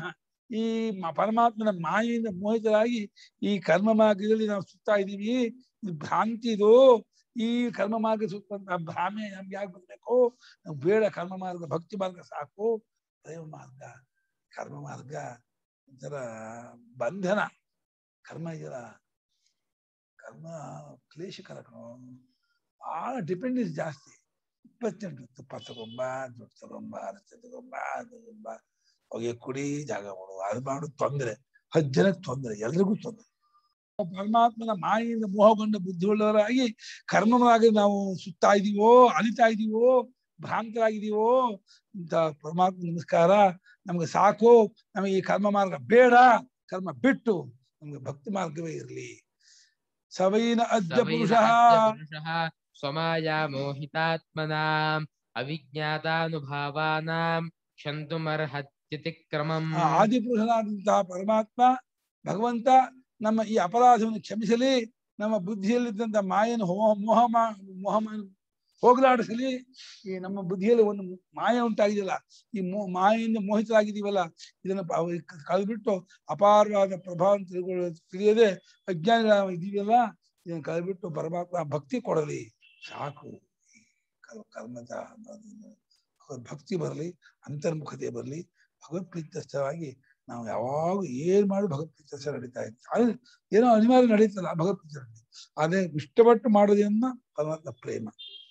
ಈ ಮ- ಪರಮಾತ್ಮನ ಮಾಯೆಯಿಂದ ಮೋಹಿತರಾಗಿ ಈ ಕರ್ಮ ಮಾರ್ಗದಲ್ಲಿ ನಾವು ಸುತ್ತಾ ಇದೀವಿ ಇದು ಭ್ರಾಂತಿ ಇದು ಈ ಕರ್ಮ ಮಾರ್ಗ ಸುತ್ತಂತ ಭ್ರಾಮೆ ನಮ್ಗೆ ಯಾಕೆ ಬರ್ಬೇಕು ನಮ್ಗೆ ಬೇಡ ಕರ್ಮ ಮಾರ್ಗ ಭಕ್ತಿ ಮಾರ್ಗ ಸಾಕು ದೈವ ಮಾರ್ಗ ಕರ್ಮ ಮಾರ್ಗ ಒಂಥರ ಬಂಧನ ಕರ್ಮ ಇದೆಯಲ್ಲ ಕರ್ಮ ಕ್ಲೇಶಕರ ಕಣೋ. ಬಹಳ ಡಿಪೆಂಡೆನ್ಸ್ ಜಾಸ್ತಿ ಇಪ್ಪತ್ತೆಂಟು ತುಪ್ಪ ತಗೊಂಬ ದುಡ್ಡು ತಗೊಂಬ ರಸ್ತೆ ತಗೊಂಬ ಅದು ತಗೊಂಬ ಹೊಗೆ ಕುಡಿ ಜಾಗ ಮಾಡು ಅದು ಮಾಡು ತೊಂದರೆ ಹತ್ತು ಜನಕ್ಕೆ ತೊಂದರೆ ಎಲ್ರಿಗೂ ತೊಂದರೆ ಪರಮಾತ್ಮನ ಮಾಯೆಯಿಂದ ಮೋಹಗೊಂಡ ಬುದ್ಧಿಯುಳ್ಳವರಾಗಿ ಕರ್ಮವಾಗಿ ನಾವು ಸುತ್ತಾ ಇದೀವೋ ಅಲಿತಾ ಇದೀವೋ ಭ್ರಾಂತರಾಗಿದೀವೋ ಇಂಥ ಪರಮಾತ್ಮ ನಮಸ್ಕಾರ ನಮ್ಗೆ ಸಾಕು ನಮಗೆ ಈ ಕರ್ಮ ಮಾರ್ಗ ಬೇಡ ಕರ್ಮ ಬಿಟ್ಟು ನಮ್ಗೆ ಭಕ್ತಿ ಮಾರ್ಗವೇ ಇರಲಿ ಸವೈನ ಅದ್ಯ ಸವೈನ ಪುರುಷ ಅದ್ಯ ಪುರುಷಃ ಸ್ವಮಾಯಾ ಮೋಹಿತಾತ್ಮನಾಂ ಅವಿಜ್ಞಾತಾನುಭಾವಾನಾಂ ಕ್ಷಂತುಮರ್ಹತ್ಯತಿಕ್ರಮಂ ಆ ಆದಿಪುರುಷನಾದಂತಹ ಪರಮಾತ್ಮ ಭಗವಂತ ನಮ್ಮ ಈ ಅಪರಾಧವನ್ನು ಕ್ಷಮಿಸಲಿ ನಮ್ಮ ಬುದ್ಧಿಯಲ್ಲಿದ್ದಂತ ಮಾಯನ ಮೋಹ ಮೋಹ ಮಾ- ಮೋಹ ಮಾ- ಹೋಗಲಾಡಿಸಲಿ ಈ ನಮ್ಮ ಬುದ್ಧಿಯಲ್ಲಿ ಒಂದು ಮಾಯ ಉಂಟಾಗಿದೆಯಲ್ಲ ಈ ಮೋ ಮಾಯೆಯಿಂದ ಮೋಹಿತರಾಗಿದ್ದೀವಲ್ಲ ಇದನ್ನ ಪ- ಅವ- ಕ- ಕಳೆದ್ಬಿಟ್ಟು ಅಪಾರವಾದ ಪ್ರಭಾವ ತಿಳ್ಕೊಳ್ಳೋ ತಿಳಿಯದೆ ಅಜ್ಞಾನಿಗಳ ಇದೀವಲ್ಲ ಇದನ್ನ ಕಳೆದ್ಬಿಟ್ಟು ಪರಮಾತ್ಮ ಭಕ್ತಿ ಕೊಡಲಿ ಸಾಕು ಈ ಕ- ಕರ್ಮದ ಭಗವದ್ ಭಕ್ತಿ ಬರಲಿ ಅಂತರ್ಮುಖತೆ ಬರಲಿ ಭಗವತ್ಪ್ರೀತಸ್ಥವಾಗಿ ನಾವು ಯಾವಾಗ ಏನ್ ಮಾಡಿ ಭಗವತ್ಪ್ರೀತಸ್ಥ ನಡೀತಾ ಇತ್ತು ಅದು ಏನೋ ಅನಿವಾರ್ಯ ನಡೀತಲ್ಲ ಭಗವತ್ಪ್ರೀತ ನಡೀತದೆ. ಅದೇ ಇಷ್ಟಪಟ್ಟು ಮಾಡೋದನ್ನ ಪರಮಾತ್ಮ ಪ್ರೇಮ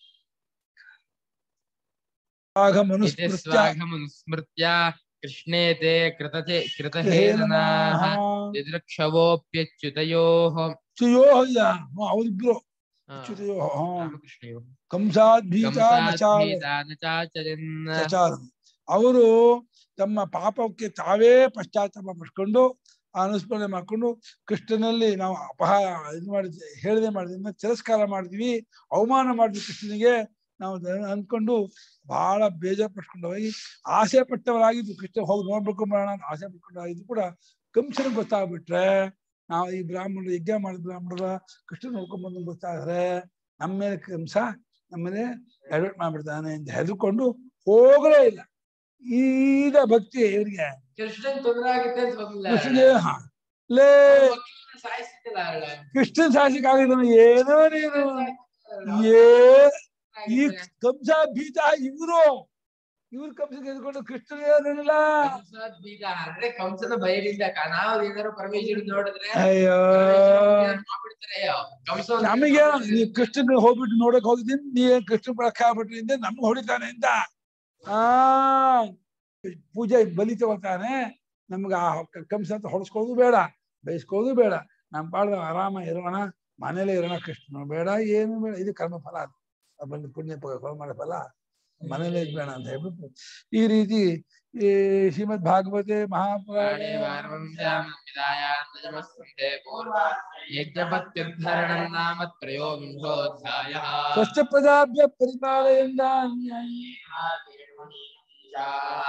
ಆಗ इति ಮನುಸ್ಮೃತ್ಯ स्वाघमनुस्मृत्य कृष्णे ते कृतते कृतहेलनाः दिदृक्षवोऽप्यच्युतयोः ಚುಯೋ ಇಲ್ಲ ಅವರಿಬ್ರು ಆ, ಚ್ಯುತಯೋ ರಾಮಕೃಷ್ಣಯೋः ಕಂಸಾದ್ಭೀತ ಕಂಸಾದ್ಭೀತಾ ನ ಚಾಚರನ್ ಪ್ರಚಾರ ಅವರು ತಮ್ಮ ಪಾಪಕ್ಕೆ ತಾವೇ ಪಶ್ಚಾತ್ತಾಪ ಪಡ್ಕೊಂಡು ಆ ಅನುಸ್ಮರಣೆ ಮಾಡ್ಕೊಂಡು ಕೃಷ್ಣನಲ್ಲಿ ನಾವು ಅಪಹಾರ ಇದು ಮಾಡಿದ್ವಿ ಹೇಳದೆ ಮಾಡಿದ್ರಿಂದ ತಿರಸ್ಕಾರ ಮಾಡಿದ್ವಿ ಅವಮಾನ ಮಾಡಿದ್ವಿ ಕೃಷ್ಣನಿಗೆ ನಾವು ಅದನ್ನ ಅನ್ಕೊಂಡು ಬಹಳ ಬೇಜಾರು ಪಟ್ಕೊಂಡು ಹೋಗಿ ಆಸೆ ಪಟ್ಟವರಾಗಿದ್ದು ಕೃಷ್ಣ ಹೋಗಿ ನೋಡ್ಬೇಕು ಮಾಡೋಣ ಅಂತ ಆಸೆ ಪಟ್ಕೊಂಡಾಗಿದ್ದು ಕೂಡ ಕಂಸನಿಗೆ ಗೊತ್ತಾಗ್ಬಿಟ್ರೆ ನಾವು ಈ ಬ್ರಾಹ್ಮಣರು ಯಜ್ಞ ಮಾಡಿದ ಬ್ರಾಹ್ಮಣರ ಕೃಷ್ಣ ನೋಡ್ಕೊಂಡ್ ಬಂದು ಗೊತ್ತಾದ್ರೆ ನಮ್ಮ ಮೇಲೆ ಕಂಸ ನಮ್ಮನೆ ಎಡವಟ್ ಮಾಡ್ಬಿಡ್ತಾನೆ ಅಂತ ಹೆದರ್ಕೊಂಡು ಹೋಗಲೇ ಇಲ್ಲ ಈಗ ಭಕ್ತಿ ಇವರಿಗೆ ಕೃಷ್ಣನ್ ತೊಂದರೆ ಆಗುತ್ತೆ ಅಂತ ಹೋಗಿಲ್ಲ ಕೃಷ್ಣನಿಗೆ ಹಾ, ಲೇ ವಕೀಲನ ಸಾಯಿಸ್ತಿಲ್ಲ ಅವಳ ಕೃಷ್ಣನ್ ಸಾಧಿಸಿಕಾಗಿದ್ದಾನೆ ಏನೋ ನೀನು ಏ ಈ ಕಂಸ ಭೀತ ಇವ್ರು ಇವ್ರು ಕಂಸಕ್ಕೆ ಎದ್ಕೊಂಡು ಕೃಷ್ಣನಿಗೆ ಏನಿಲ್ಲ ಬೀಗ ಅಂದ್ರೆ ಕಂಸದ ಭಯದಿಂದ ಕ- ನಾವು ಏನಾದ್ರು ಪರಮೇಶ್ವರ ನೋಡಿದ್ರೆ ಅಯ್ಯೋ ಮಾಡ್ಬಿಡ್ತಾರೆ ಅಯ್ಯೋ ಕಂಸ ಒಂದು- ನಮಗೆ ನೀ ಕೃಷ್ಣನ್ ಹೋಗ್ಬಿಟ್ಟು ನೋಡಕ್ ಹೋಗಿದ್ದೀನಿ ನೀ ಕೃಷ್ಣ ಬಳಕ ಆಗ್ಬಿಟ್ರಿಂದ ನಮ್ಗೆ ಹೊಡಿತಾನೆ ಅಂತ ಆ ಪೂಜೆ ಬಲಿ ತಗೋತಾನೆ ನಮ್ಗೆ ಆ ಕ- ಕಂಸ ಅಂತ ಹೊಡ್ಸ್ಕೊಳ್ಳೋದು ಬೇಡ ಬಯಸ್ಕೊಳ್ಳೋದು ಬೇಡ ನಮ್ ಪಾಡ್ದ ಆರಾಮ ಇರೋಣ ಮನೇಲೆ ಇರೋಣ ಕೃಷ್ಣ ಬೇಡ ಏನು ಬೇಡ ಇದು ಕರ್ಮ ಫಲ ಅದು ಅದು ಬಂದು ಪುಣ್ಯ ಪ- ಫಲ ಮಾಡೋ ಫಲ ಮನೇಲೆ ಇದ್ ಬೇಡ ಅಂತ ಹೇಳ್ಬಿಟ್ಟು ಈ ರೀತಿ ಈ ಶ್ರೀಮದ್ ಭಾಗವತೆ ಮಹಾಪುರಾಣೆ ಪ್ರಾಣೇ ವಾರವಂಶ್ಯಾಂ ವಿದಾಯಾನ್ ನಜಮಸ್ಕಂಧೆ ಪೂರ್ವ ಯಜ್ಞಪತ್ಯುದ್ಧರಣಂ ನಾಮ ತ್ರಯೋವಿಂಶೋऽಧ್ಯಾಯः ಸ್ವಚ್ಛ ಪ್ರಜಾಭ್ಯ ಪರಿಪಾಲಯಿಂದ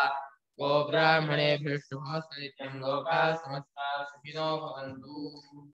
गो ब्राह्मणेभ्यः शुभमस्तु नित्यं लोकाः समस्ताः सुखिनो भवन्तु